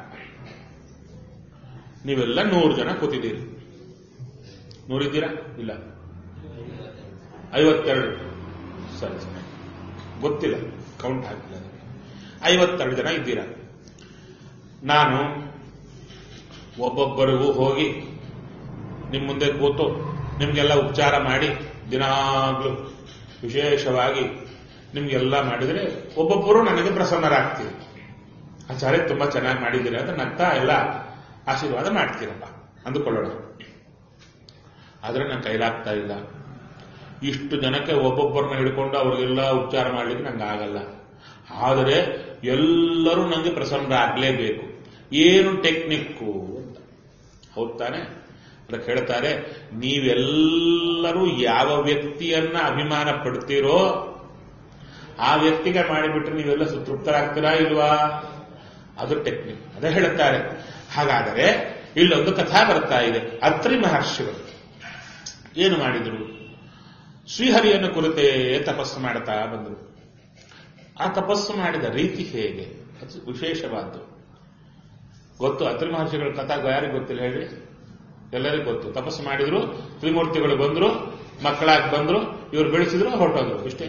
ನೀವೆಲ್ಲ ನೂರು ಜನ ಕೂತಿದ್ದೀರಿ ನೂರಿದ್ದೀರಾ ಇಲ್ಲ ಐವತ್ತೆರಡು ಸರಿ ಸರಿ ಗೊತ್ತಿಲ್ಲ ಕೌಂಟ್ ಹಾಕಿಲ್ಲ ನನಗೆ. ಐವತ್ತೆರಡು ಜನ ಇದ್ದೀರಾ ನಾನು ಒಬ್ಬೊಬ್ಬರಿಗೂ ಹೋಗಿ ನಿಮ್ಮ ಮುಂದೆ ಕೂತು ನಿಮಗೆಲ್ಲ ಉಪಚಾರ ಮಾಡಿ ದಿನಾಗ್ಲೂ ವಿಶೇಷವಾಗಿ ನಿಮ್ಗೆಲ್ಲ ಮಾಡಿದರೆ ಒಬ್ಬೊಬ್ಬರು ನನಗೆ ಪ್ರಸನ್ನರಾಗ್ತೀರಿ ಆಚಾರ್ಯ ತುಂಬಾ ಚೆನ್ನಾಗಿ ಮಾಡಿದ್ದೀರಿ ಅಂತ ನಗ್ತಾ ಎಲ್ಲ ಆಶೀರ್ವಾದ ಮಾಡ್ತೀರಪ್ಪ ಅಂದುಕೊಳ್ಳೋಣ ಆದ್ರೆ ನನ್ನ ಕೈಲಾಗ್ತಾ ಇಲ್ಲ ಇಷ್ಟು ಜನಕ್ಕೆ ಒಬ್ಬೊಬ್ಬರನ್ನ ಹಿಡ್ಕೊಂಡು ಅವ್ರಿಗೆಲ್ಲ ಉಪಚಾರ ಮಾಡ್ಲಿಕ್ಕೆ ನಂಗೆ ಆಗಲ್ಲ ಆದರೆ ಎಲ್ಲರೂ ನನಗೆ ಪ್ರಸನ್ನರಾಗಲೇಬೇಕು ಏನು ಟೆಕ್ನಿಕ್ಕು ಅಂತ ಹೌದ್ ತಾನೆ ಅದಕ್ಕೆ ಹೇಳ್ತಾರೆ ನೀವೆಲ್ಲರೂ ಯಾವ ವ್ಯಕ್ತಿಯನ್ನ ಅಭಿಮಾನ ಪಡ್ತೀರೋ ಆ ವ್ಯಕ್ತಿಗೆ ಮಾಡಿಬಿಟ್ರೆ ನೀವೆಲ್ಲ ತೃಪ್ತರಾಗ್ತೀರಾ ಇಲ್ವಾ ಅದು ಟೆಕ್ನಿಕ್ ಅದೇ ಹೇಳುತ್ತಾರೆ ಹಾಗಾದರೆ ಇಲ್ಲೊಂದು ಕಥಾ ಬರ್ತಾ ಇದೆ ಅತ್ರಿ ಮಹರ್ಷಿಗಳು ಏನು ಮಾಡಿದರು ಶ್ರೀಹರಿಯನ್ನು ಕುರಿತೇ ತಪಸ್ಸು ಮಾಡ್ತಾ ಬಂದರು ಆ ತಪಸ್ಸು ಮಾಡಿದ ರೀತಿ ಹೇಗೆ ಅದು ವಿಶೇಷವಾದ್ದು ಗೊತ್ತು ಅತ್ರಿ ಮಹರ್ಷಿಗಳ ಕಥಾ ಯಾರಿಗೆ ಗೊತ್ತಿಲ್ಲ ಹೇಳಿ ಎಲ್ಲರಿಗೂ ಗೊತ್ತು ತಪಸ್ಸು ಮಾಡಿದ್ರು ತ್ರಿಮೂರ್ತಿಗಳು ಬಂದ್ರು ಮಕ್ಕಳಾಗಿ ಬಂದ್ರು ಇವರು ಬೆಳೆಸಿದ್ರು ಹೊರಟೋದ್ರು ಇಷ್ಟೇ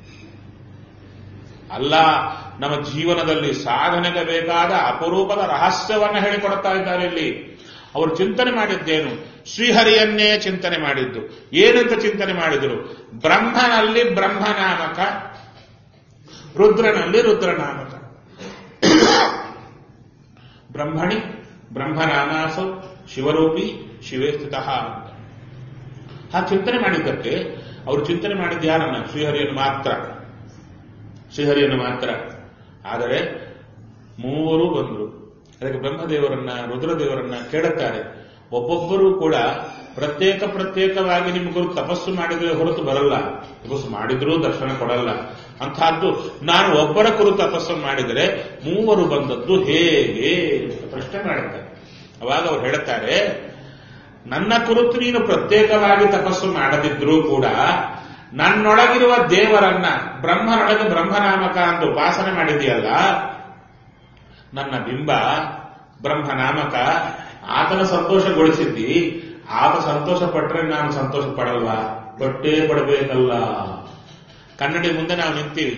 ಅಲ್ಲ ನಮ್ಮ ಜೀವನದಲ್ಲಿ ಸಾಧನೆಗೆ ಬೇಕಾದ ಅಪರೂಪದ ರಹಸ್ಯವನ್ನ ಹೇಳಿಕೊಡ್ತಾ ಇದ್ದಾರೆ ಇಲ್ಲಿ ಅವರು ಚಿಂತನೆ ಮಾಡಿದ್ದೇನು ಶ್ರೀಹರಿಯನ್ನೇ ಚಿಂತನೆ ಮಾಡಿದ್ದು ಏನಂತ ಚಿಂತನೆ ಮಾಡಿದರು ಬ್ರಹ್ಮನಲ್ಲಿ ಬ್ರಹ್ಮನಾಮಕ ರುದ್ರನಲ್ಲಿ ರುದ್ರನಾಮಕ ಬ್ರಹ್ಮಣಿ ಬ್ರಹ್ಮನಾಮಾಸೌ ಶಿವರೂಪಿ ಶಿವೇ ಸ್ಥಿತಃ ಅಂತ ಆ ಚಿಂತನೆ ಮಾಡಿದ್ದಕ್ಕೆ ಅವರು ಚಿಂತನೆ ಮಾಡಿದ್ದು ಯಾರನ್ನ ಶ್ರೀಹರಿಯನ್ನು ಮಾತ್ರ ಶ್ರೀಹರಿಯನ್ನು ಮಾತ್ರ ಆದರೆ ಮೂವರು ಬಂದರು ಅದಕ್ಕೆ ಬ್ರಹ್ಮದೇವರನ್ನ ರುದ್ರದೇವರನ್ನ ಕೇಳುತ್ತಾರೆ ಒಬ್ಬೊಬ್ಬರು ಕೂಡ ಪ್ರತ್ಯೇಕ ಪ್ರತ್ಯೇಕವಾಗಿ ನಿಮ್ಮ ಗುರು ತಪಸ್ಸು ಮಾಡಿದ್ರೆ ಹೊರತು ಬರಲ್ಲ ತಪಸ್ಸು ಮಾಡಿದ್ರೂ ದರ್ಶನ ಕೊಡಲ್ಲ ಅಂತಹದ್ದು ನಾನು ಒಬ್ಬರ ಕುರು ತಪಸ್ಸು ಮಾಡಿದರೆ ಮೂವರು ಬಂದದ್ದು ಹೇಗೆ ಅಂತ ಪ್ರಶ್ನೆ ಮಾಡುತ್ತಾರೆ ಅವಾಗ ಅವ್ರು ಹೇಳುತ್ತಾರೆ ನನ್ನ ಕುರಿತು ನೀನು ಪ್ರತ್ಯೇಕವಾಗಿ ತಪಸ್ಸು ಮಾಡದಿದ್ರೂ ಕೂಡ ನನ್ನೊಳಗಿರುವ ದೇವರನ್ನ ಬ್ರಹ್ಮನೊಳಗೆ ಬ್ರಹ್ಮನಾಮಕ ಅಂತ ಉಪಾಸನೆ ಮಾಡಿದೆಯಲ್ಲ ನನ್ನ ಬಿಂಬ ಬ್ರಹ್ಮನಾಮಕ ಆತನ ಸಂತೋಷಗೊಳಿಸಿದ್ದಿ ಆತ ಸಂತೋಷ ಪಟ್ರೆ ನಾನು ಸಂತೋಷ ಪಡಲ್ವಾ ಪಟ್ಟೇ ಪಡಬೇಕಲ್ಲ ಕನ್ನಡಿ ಮುಂದೆ ನಾವು ನಿಂತೀವಿ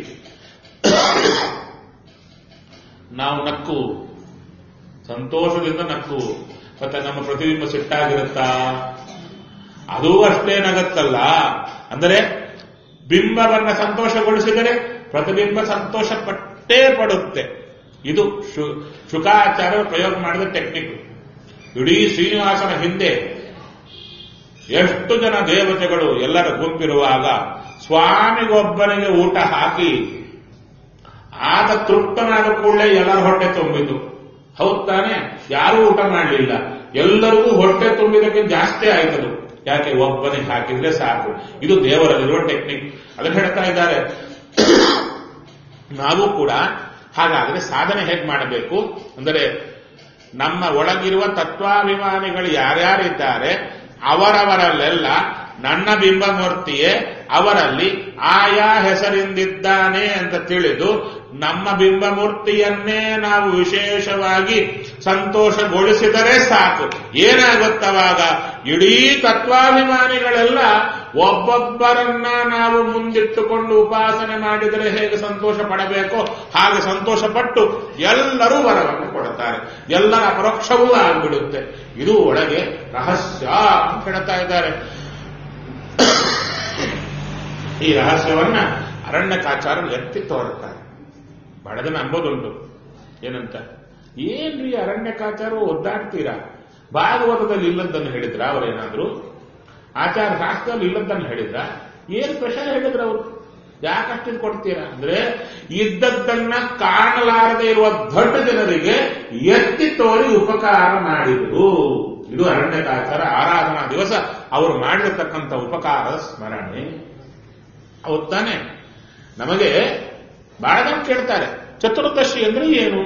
ನಾವು ನಕ್ಕು ಸಂತೋಷದಿಂದ ನಕ್ಕು ಮತ್ತೆ ನಮ್ಮ ಪ್ರತಿಬಿಂಬ ಸಿಟ್ಟಾಗಿರುತ್ತಾ ಅದೂ ಅಷ್ಟೇ ನಗತ್ತಲ್ಲ ಅಂದರೆ ಬಿಂಬವನ್ನ ಸಂತೋಷಗೊಳಿಸಿದರೆ ಪ್ರತಿಬಿಂಬ ಸಂತೋಷ ಪಟ್ಟೇ ಪಡುತ್ತೆ ಇದು ಶು- ಶುಕಾಚಾರ್ಯರು ಪ್ರಯೋಗ ಮಾಡಿದ ಟೆಕ್ನಿಕ್ ಇಡೀ ಶ್ರೀನಿವಾಸನ ಹಿಂದೆ ಎಷ್ಟು ಜನ ದೇವತೆಗಳು ಎಲ್ಲರ ಗುಂಪಿರುವಾಗ ಸ್ವಾಮಿಗೊಬ್ಬನಿಗೆ ಊಟ ಹಾಕಿ ಆತ ತೃಪ್ತನಾದ ಕೂಡಲೇ ಎಲ್ಲರ ಹೊಟ್ಟೆ ತುಂಬಿತು ಹೌದ್ ತಾನೆ ಯಾರೂ ಊಟ ಮಾಡಲಿಲ್ಲ ಎಲ್ಲರಿಗೂ ಹೊಟ್ಟೆ ತುಂಬಿದಕ್ಕೆ ಜಾಸ್ತಿ ಆಯ್ತದು ಯಾಕೆ ಒಬ್ಬನಿಗೆ ಹಾಕಿದ್ರೆ ಸಾಕು ಇದು ದೇವರಲ್ಲಿರುವ ಟೆಕ್ನಿಕ್ ಅದನ್ನು ಹೇಳ್ತಾ ಇದ್ದಾರೆ ನಾವು ಕೂಡ ಹಾಗಾದ್ರೆ ಸಾಧನೆ ಹೇಗೆ ಮಾಡಬೇಕು ಅಂದರೆ ನಮ್ಮ ಒಳಗಿರುವ ತತ್ವಾಭಿಮಾನಿಗಳು ಯಾರ್ಯಾರಿದ್ದಾರೆ ಅವರವರಲ್ಲೆಲ್ಲ ನನ್ನ ಬಿಂಬಮೂರ್ತಿಯೇ ಅವರಲ್ಲಿ ಆಯಾ ಹೆಸರಿಂದಿದ್ದಾನೆ ಅಂತ ತಿಳಿದು ನಮ್ಮ ಬಿಂಬಮೂರ್ತಿಯನ್ನೇ ನಾವು ವಿಶೇಷವಾಗಿ ಸಂತೋಷಗೊಳಿಸಿದರೆ ಸಾಕು ಏನಾಗುತ್ತವಾಗ ಇಡೀ ತತ್ವಾಭಿಮಾನಿಗಳೆಲ್ಲ ಒಬ್ಬೊಬ್ಬರನ್ನ ನಾವು ಮುಂದಿಟ್ಟುಕೊಂಡು ಉಪಾಸನೆ ಮಾಡಿದರೆ ಹೇಗೆ ಸಂತೋಷ ಪಡಬೇಕೋ ಹಾಗೆ ಸಂತೋಷ ಪಟ್ಟು ಎಲ್ಲರೂ ವರವನ್ನು ಕೊಡುತ್ತಾರೆ ಎಲ್ಲರ ಅಪರೋಕ್ಷವೂ ಆಗಿಬಿಡುತ್ತೆ ಇದು ಒಳಗೆ ರಹಸ್ಯ ಅಂತ ಹೇಳ್ತಾ ಇದ್ದಾರೆ ಈ ರಹಸ್ಯವನ್ನ ಅರಣ್ಯಕಾಚಾರರು ಎತ್ತಿ ತೋರುತ್ತಾರೆ ಬಹಳ ಜನ ಅಂಬೋದುಂಟು ಏನಂತ ಏನ್ರಿ ಅರಣ್ಯಕಾಚಾರ ಒದ್ದಾಡ್ತೀರಾ ಭಾಗವತದಲ್ಲಿ ಇಲ್ಲದ್ದನ್ನು ಹೇಳಿದ್ರ ಅವರೇನಾದ್ರು ಆಚಾರ ಶಾಸ್ತ್ರದಲ್ಲಿ ಇಲ್ಲದ್ದನ್ನು ಹೇಳಿದ್ರ ಏನ್ ಸ್ಪೆಷಲ್ ಹೇಳಿದ್ರ ಅವರು ಯಾಕಷ್ಟು ಕೊಡ್ತೀರಾ ಅಂದ್ರೆ ಇದ್ದದ್ದನ್ನ ಕಾಣಲಾರದೆ ಇರುವ ದೊಡ್ಡ ಜನರಿಗೆ ಎತ್ತಿ ತೋರಿ ಉಪಕಾರ ಮಾಡಿದರು ಇದು ಅರಣ್ಯಕಾಚಾರ ಆರಾಧನಾ ದಿವಸ ಅವರು ಮಾಡಿರತಕ್ಕಂಥ ಉಪಕಾರದ ಸ್ಮರಣೆ ಹೌದ್ ತಾನೆ ನಮಗೆ ಬಹಳ ಜನ ಕೇಳ್ತಾರೆ ಚತುರ್ದಶಿ ಅಂದ್ರೆ ಏನು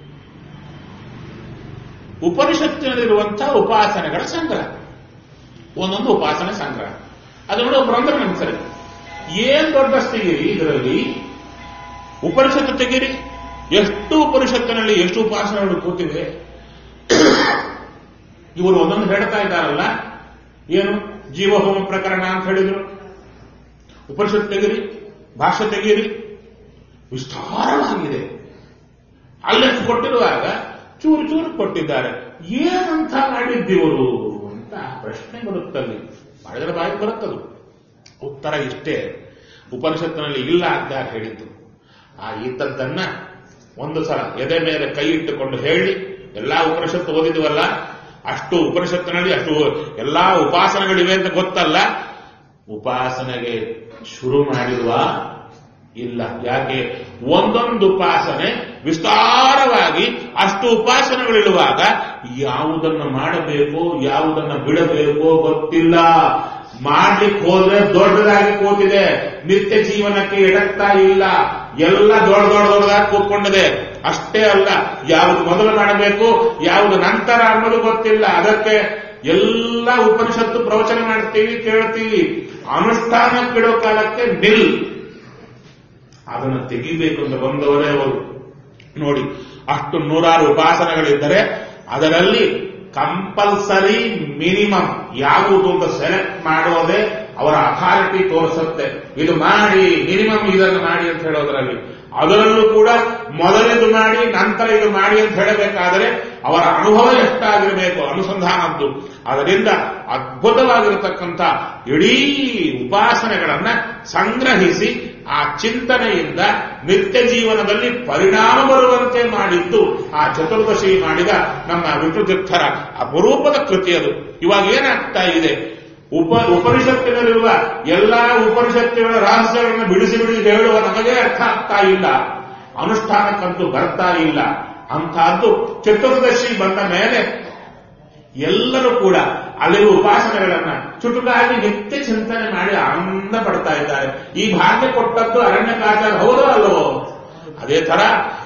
ಉಪನಿಷತ್ತಿನಲ್ಲಿರುವಂತಹ ಉಪಾಸನೆಗಳ ಸಂಗ್ರಹ ಒಂದೊಂದು ಉಪಾಸನೆ ಸಂಗ್ರಹ ಅದು ನೋಡಿ ಒಬ್ರು ಅಂದ್ರೆ ನಮ್ಗೆ ಸರಿ ಏನ್ ದೊಡ್ಡಷ್ಟು ತೆಗೀರಿ ಇದರಲ್ಲಿ ಉಪನಿಷತ್ತು ತೆಗೀರಿ ಎಷ್ಟು ಉಪನಿಷತ್ತಿನಲ್ಲಿ ಎಷ್ಟು ಉಪಾಸನೆಗಳು ಕೂತಿವೆ ಇವರು ಒಂದೊಂದು ಹೇಳ್ತಾ ಇದ್ದಾರಲ್ಲ ಏನು ಜೀವಹೋಮ ಪ್ರಕರಣ ಅಂತ ಹೇಳಿದ್ರು ಉಪನಿಷತ್ತು ತೆಗೀರಿ ಭಾಷೆ ತೆಗೀರಿ ವಿಸ್ತಾರವಾಗಿದೆ ಅಲ್ಲೆಷ್ಟು ಕೊಟ್ಟಿರುವಾಗ ಚೂರು ಚೂರು ಕೊಟ್ಟಿದ್ದಾರೆ ಏನಂತ ಮಾಡಿದ್ದಿವರು ಅಂತ ಪ್ರಶ್ನೆ ಬರುತ್ತಲ್ಲಿ ಬಹಳ ಜನ ಬಾಯಿಗೆ ಬರುತ್ತದು ಉತ್ತರ ಇಷ್ಟೇ ಉಪನಿಷತ್ತಿನಲ್ಲಿ ಇಲ್ಲ ಅಂತ ಹೇಳಿದ್ದು ಆ ಇದ್ದದ್ದನ್ನ ಒಂದು ಸಲ ಎದೆ ಮೇಲೆ ಕೈ ಇಟ್ಟುಕೊಂಡು ಹೇಳಿ ಎಲ್ಲಾ ಉಪನಿಷತ್ತು ಓದಿದ್ವಲ್ಲ ಅಷ್ಟು ಉಪನಿಷತ್ತಿನಲ್ಲಿ ಅಷ್ಟು ಎಲ್ಲಾ ಉಪಾಸನೆಗಳಿವೆ ಅಂತ ಗೊತ್ತಲ್ಲ ಉಪಾಸನೆಗೆ ಶುರು ಮಾಡಿರುವ ಇಲ್ಲ ಯಾಕೆ ಒಂದೊಂದು ಉಪಾಸನೆ ವಿಸ್ತಾರವಾಗಿ ಅಷ್ಟು ಉಪಾಸನೆಗಳಿರುವಾಗ ಯಾವುದನ್ನು ಮಾಡಬೇಕೋ ಯಾವುದನ್ನು ಬಿಡಬೇಕೋ ಗೊತ್ತಿಲ್ಲ ಮಾಡ್ಲಿಕ್ಕೆ ಹೋದ್ರೆ ದೊಡ್ಡದಾಗಿ ಕೂತಿದೆ ನಿತ್ಯ ಜೀವನಕ್ಕೆ ಎಡಕ್ತಾ ಇಲ್ಲ ಎಲ್ಲ ದೊಡ್ಡ ದೊಡ್ಡ ದೊಡ್ಡದಾಗಿ ಕೂತ್ಕೊಂಡಿದೆ ಅಷ್ಟೇ ಅಲ್ಲ ಯಾವುದು ಮೊದಲು ಮಾಡಬೇಕು ಯಾವುದು ನಂತರ ಅನ್ನೋದು ಗೊತ್ತಿಲ್ಲ ಅದಕ್ಕೆ ಎಲ್ಲ ಉಪನಿಷತ್ತು ಪ್ರವಚನ ಮಾಡ್ತೀವಿ ಕೇಳ್ತೀವಿ ಅನುಷ್ಠಾನಕ್ಕಿಡೋ ಕಾಲಕ್ಕೆ ನಿಲ್ ಅದನ್ನು ತೆಗಿಬೇಕು ಅಂತ ಬಂದವರೇ ಅವರು ನೋಡಿ ಅಷ್ಟು ನೂರಾರು ಉಪಾಸನೆಗಳಿದ್ದರೆ ಅದರಲ್ಲಿ ಕಂಪಲ್ಸರಿ ಮಿನಿಮಮ್ ಯಾವುದು ಅಂತ ಸೆಲೆಕ್ಟ್ ಮಾಡೋದೇ ಅವರ ಅಥಾರಿಟಿ ತೋರಿಸುತ್ತೆ ಇದು ಮಾಡಿ ಮಿನಿಮಮ್ ಇದನ್ನು ಮಾಡಿ ಅಂತ ಹೇಳೋದ್ರಲ್ಲಿ ಅದರಲ್ಲೂ ಕೂಡ ಮೊದಲಿದು ಮಾಡಿ ನಂತರ ಇದು ಮಾಡಿ ಅಂತ ಹೇಳಬೇಕಾದರೆ ಅವರ ಅನುಭವ ಎಷ್ಟಾಗಿರಬೇಕು ಅನುಸಂಧಾನದ್ದು ಅದರಿಂದ ಅದ್ಭುತವಾಗಿರತಕ್ಕಂಥ ಇಡೀ ಉಪಾಸನೆಗಳನ್ನ ಸಂಗ್ರಹಿಸಿ ಆ ಚಿಂತನೆಯಿಂದ ನಿತ್ಯ ಜೀವನದಲ್ಲಿ ಪರಿಣಾಮ ಬರುವಂತೆ ಮಾಡಿದ್ದು ಆ ಚತುರ್ದಶಿ ಮಾಡಿದ ನಮ್ಮ ವಿಷ್ಣುತೀರ್ಥರ ಅಪರೂಪದ ಕೃತಿ ಅದು ಇವಾಗ ಏನಾಗ್ತಾ ಇದೆ ಉಪ ಉಪನಿಷತ್ತಿನಲ್ಲಿರುವ ಎಲ್ಲಾ ಉಪನಿಷತ್ತುಗಳ ರಹಸ್ಯಗಳನ್ನು ಬಿಡಿಸಿ ಬಿಡಿಸಿ ಹೇಳುವ ನಮಗೆ ಅರ್ಥ ಆಗ್ತಾ ಇಲ್ಲ ಅನುಷ್ಠಾನಕ್ಕಂತೂ ಬರ್ತಾ ಇಲ್ಲ ಅಂತಹದ್ದು ಚತುರ್ದಶಿ ಬಂದ ಮೇಲೆ ಎಲ್ಲರೂ ಕೂಡ ಅಲ್ಲಿರುವ ಉಪಾಸನೆಗಳನ್ನ ಚುಟುಕಾಗಿ ನಿತ್ಯ ಚಿಂತನೆ ಮಾಡಿ ಆನಂದ ಪಡ್ತಾ ಇದ್ದಾರೆ ಈ ಭಾಗ್ಯ ಕೊಟ್ಟದ್ದು ಅರಣ್ಯಕಾಚಾರ ಹೌದೋ ಅಲ್ಲವೋ ಅದೇ ತರ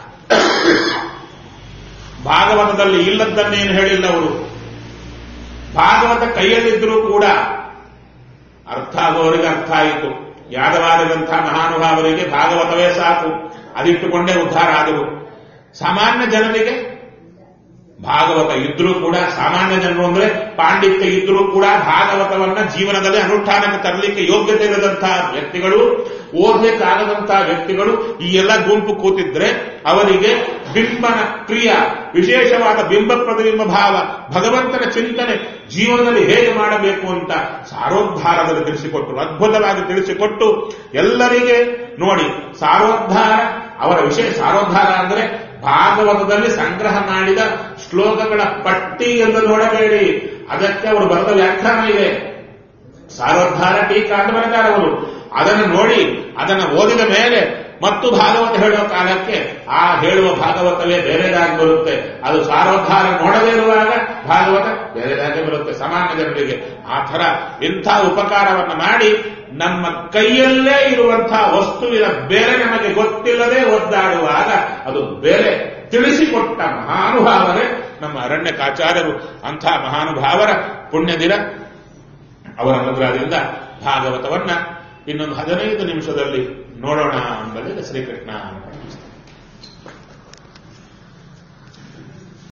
ಭಾಗವತದಲ್ಲಿ ಇಲ್ಲದ್ದನ್ನೇನು ಹೇಳಿಲ್ಲ ಅವರು ಭಾಗವತ ಕೈಯಲ್ಲಿದ್ದರೂ ಕೂಡ ಅರ್ಥ ಆಗುವವರಿಗೆ ಅರ್ಥ ಆಯಿತು ಯಾದವಾದದಂಥ ಮಹಾನುಭಾವರಿಗೆ ಭಾಗವತವೇ ಸಾಕು ಅದಿಟ್ಟುಕೊಂಡೇ ಉದ್ಧಾರ ಆದರು ಸಾಮಾನ್ಯ ಜನರಿಗೆ ಭಾಗವತ ಇದ್ರೂ ಕೂಡ ಸಾಮಾನ್ಯ ಜನರು ಅಂದ್ರೆ ಪಾಂಡಿತ್ಯ ಇದ್ರೂ ಕೂಡ ಭಾಗವತವನ್ನ ಜೀವನದಲ್ಲಿ ಅನುಷ್ಠಾನಕ್ಕೆ ತರಲಿಕ್ಕೆ ಯೋಗ್ಯತೆ ಇರದಂತಹ ವ್ಯಕ್ತಿಗಳು ಓದಲಿಕ್ಕಾಗದಂತಹ ವ್ಯಕ್ತಿಗಳು ಈ ಎಲ್ಲ ಗುಂಪು ಕೂತಿದ್ರೆ ಅವರಿಗೆ ಬಿಂಬನ ಕ್ರಿಯಾ ವಿಶೇಷವಾದ ಬಿಂಬ ಪ್ರತಿಬಿಂಬ ಭಾವ ಭಗವಂತನ ಚಿಂತನೆ ಜೀವನದಲ್ಲಿ ಹೇಗೆ ಮಾಡಬೇಕು ಅಂತ ಸಾರೋದ್ಧಾರದಲ್ಲಿ ತಿಳಿಸಿಕೊಟ್ಟರು ಅದ್ಭುತವಾಗಿ ತಿಳಿಸಿಕೊಟ್ಟು ಎಲ್ಲರಿಗೆ ನೋಡಿ ಸಾರೋದ್ಧಾರ ಅವರ ವಿಷಯ ಸಾರೋದ್ಧಾರ ಅಂದ್ರೆ ಭಾಗವತದಲ್ಲಿ ಸಂಗ್ರಹ ಮಾಡಿದ ಶ್ಲೋಕಗಳ ಪಟ್ಟಿ ಎಂದು ನೋಡಬೇಡಿ ಅದಕ್ಕೆ ಅವರು ಬರೆದ ವ್ಯಾಖ್ಯಾನ ಇದೆ ಸಾರೋದ್ಧಾರ ಟೀಕಾ ಅಂತ ಬರ್ತಾರೆ ಅವರು ಅದನ್ನು ನೋಡಿ ಅದನ್ನು ಓದಿದ ಮೇಲೆ ಮತ್ತು ಭಾಗವತ ಹೇಳುವ ಕಾಲಕ್ಕೆ ಆ ಹೇಳುವ ಭಾಗವತವೇ ಬೇರೆದಾಗಿ ಬರುತ್ತೆ ಅದು ಸಾರೋದ್ಧಾರ ನೋಡದೇ ಇರುವಾಗ ಭಾಗವತ ಬೇರೆದಾಗಿ ಬರುತ್ತೆ ಸಾಮಾನ್ಯ ಜನರಿಗೆ ಆ ಥರ ಇಂಥ ಉಪಕಾರವನ್ನು ಮಾಡಿ ನಮ್ಮ ಕೈಯಲ್ಲೇ ಇರುವಂತಹ ವಸ್ತುವಿನ ಬೇರೆ ನಮಗೆ ಗೊತ್ತಿಲ್ಲದೆ ಒದ್ದಾಡುವಾಗ ಅದು ಬೇರೆ ತಿಳಿಸಿಕೊಟ್ಟ ಮಹಾನುಭಾವರೇ ನಮ್ಮ ಅರಣ್ಯಕಾಚಾರ್ಯರು ಅಂಥ ಮಹಾನುಭಾವರ ಪುಣ್ಯದಿನ ಅವರ ಅನುಗ್ರಹದಿಂದ ಭಾಗವತವನ್ನ ಇನ್ನೊಂದು ಹದಿನೈದು ನಿಮಿಷದಲ್ಲಿ ನೋಡೋಣ ಎಂಬಲ್ಲಿ ಶ್ರೀಕೃಷ್ಣ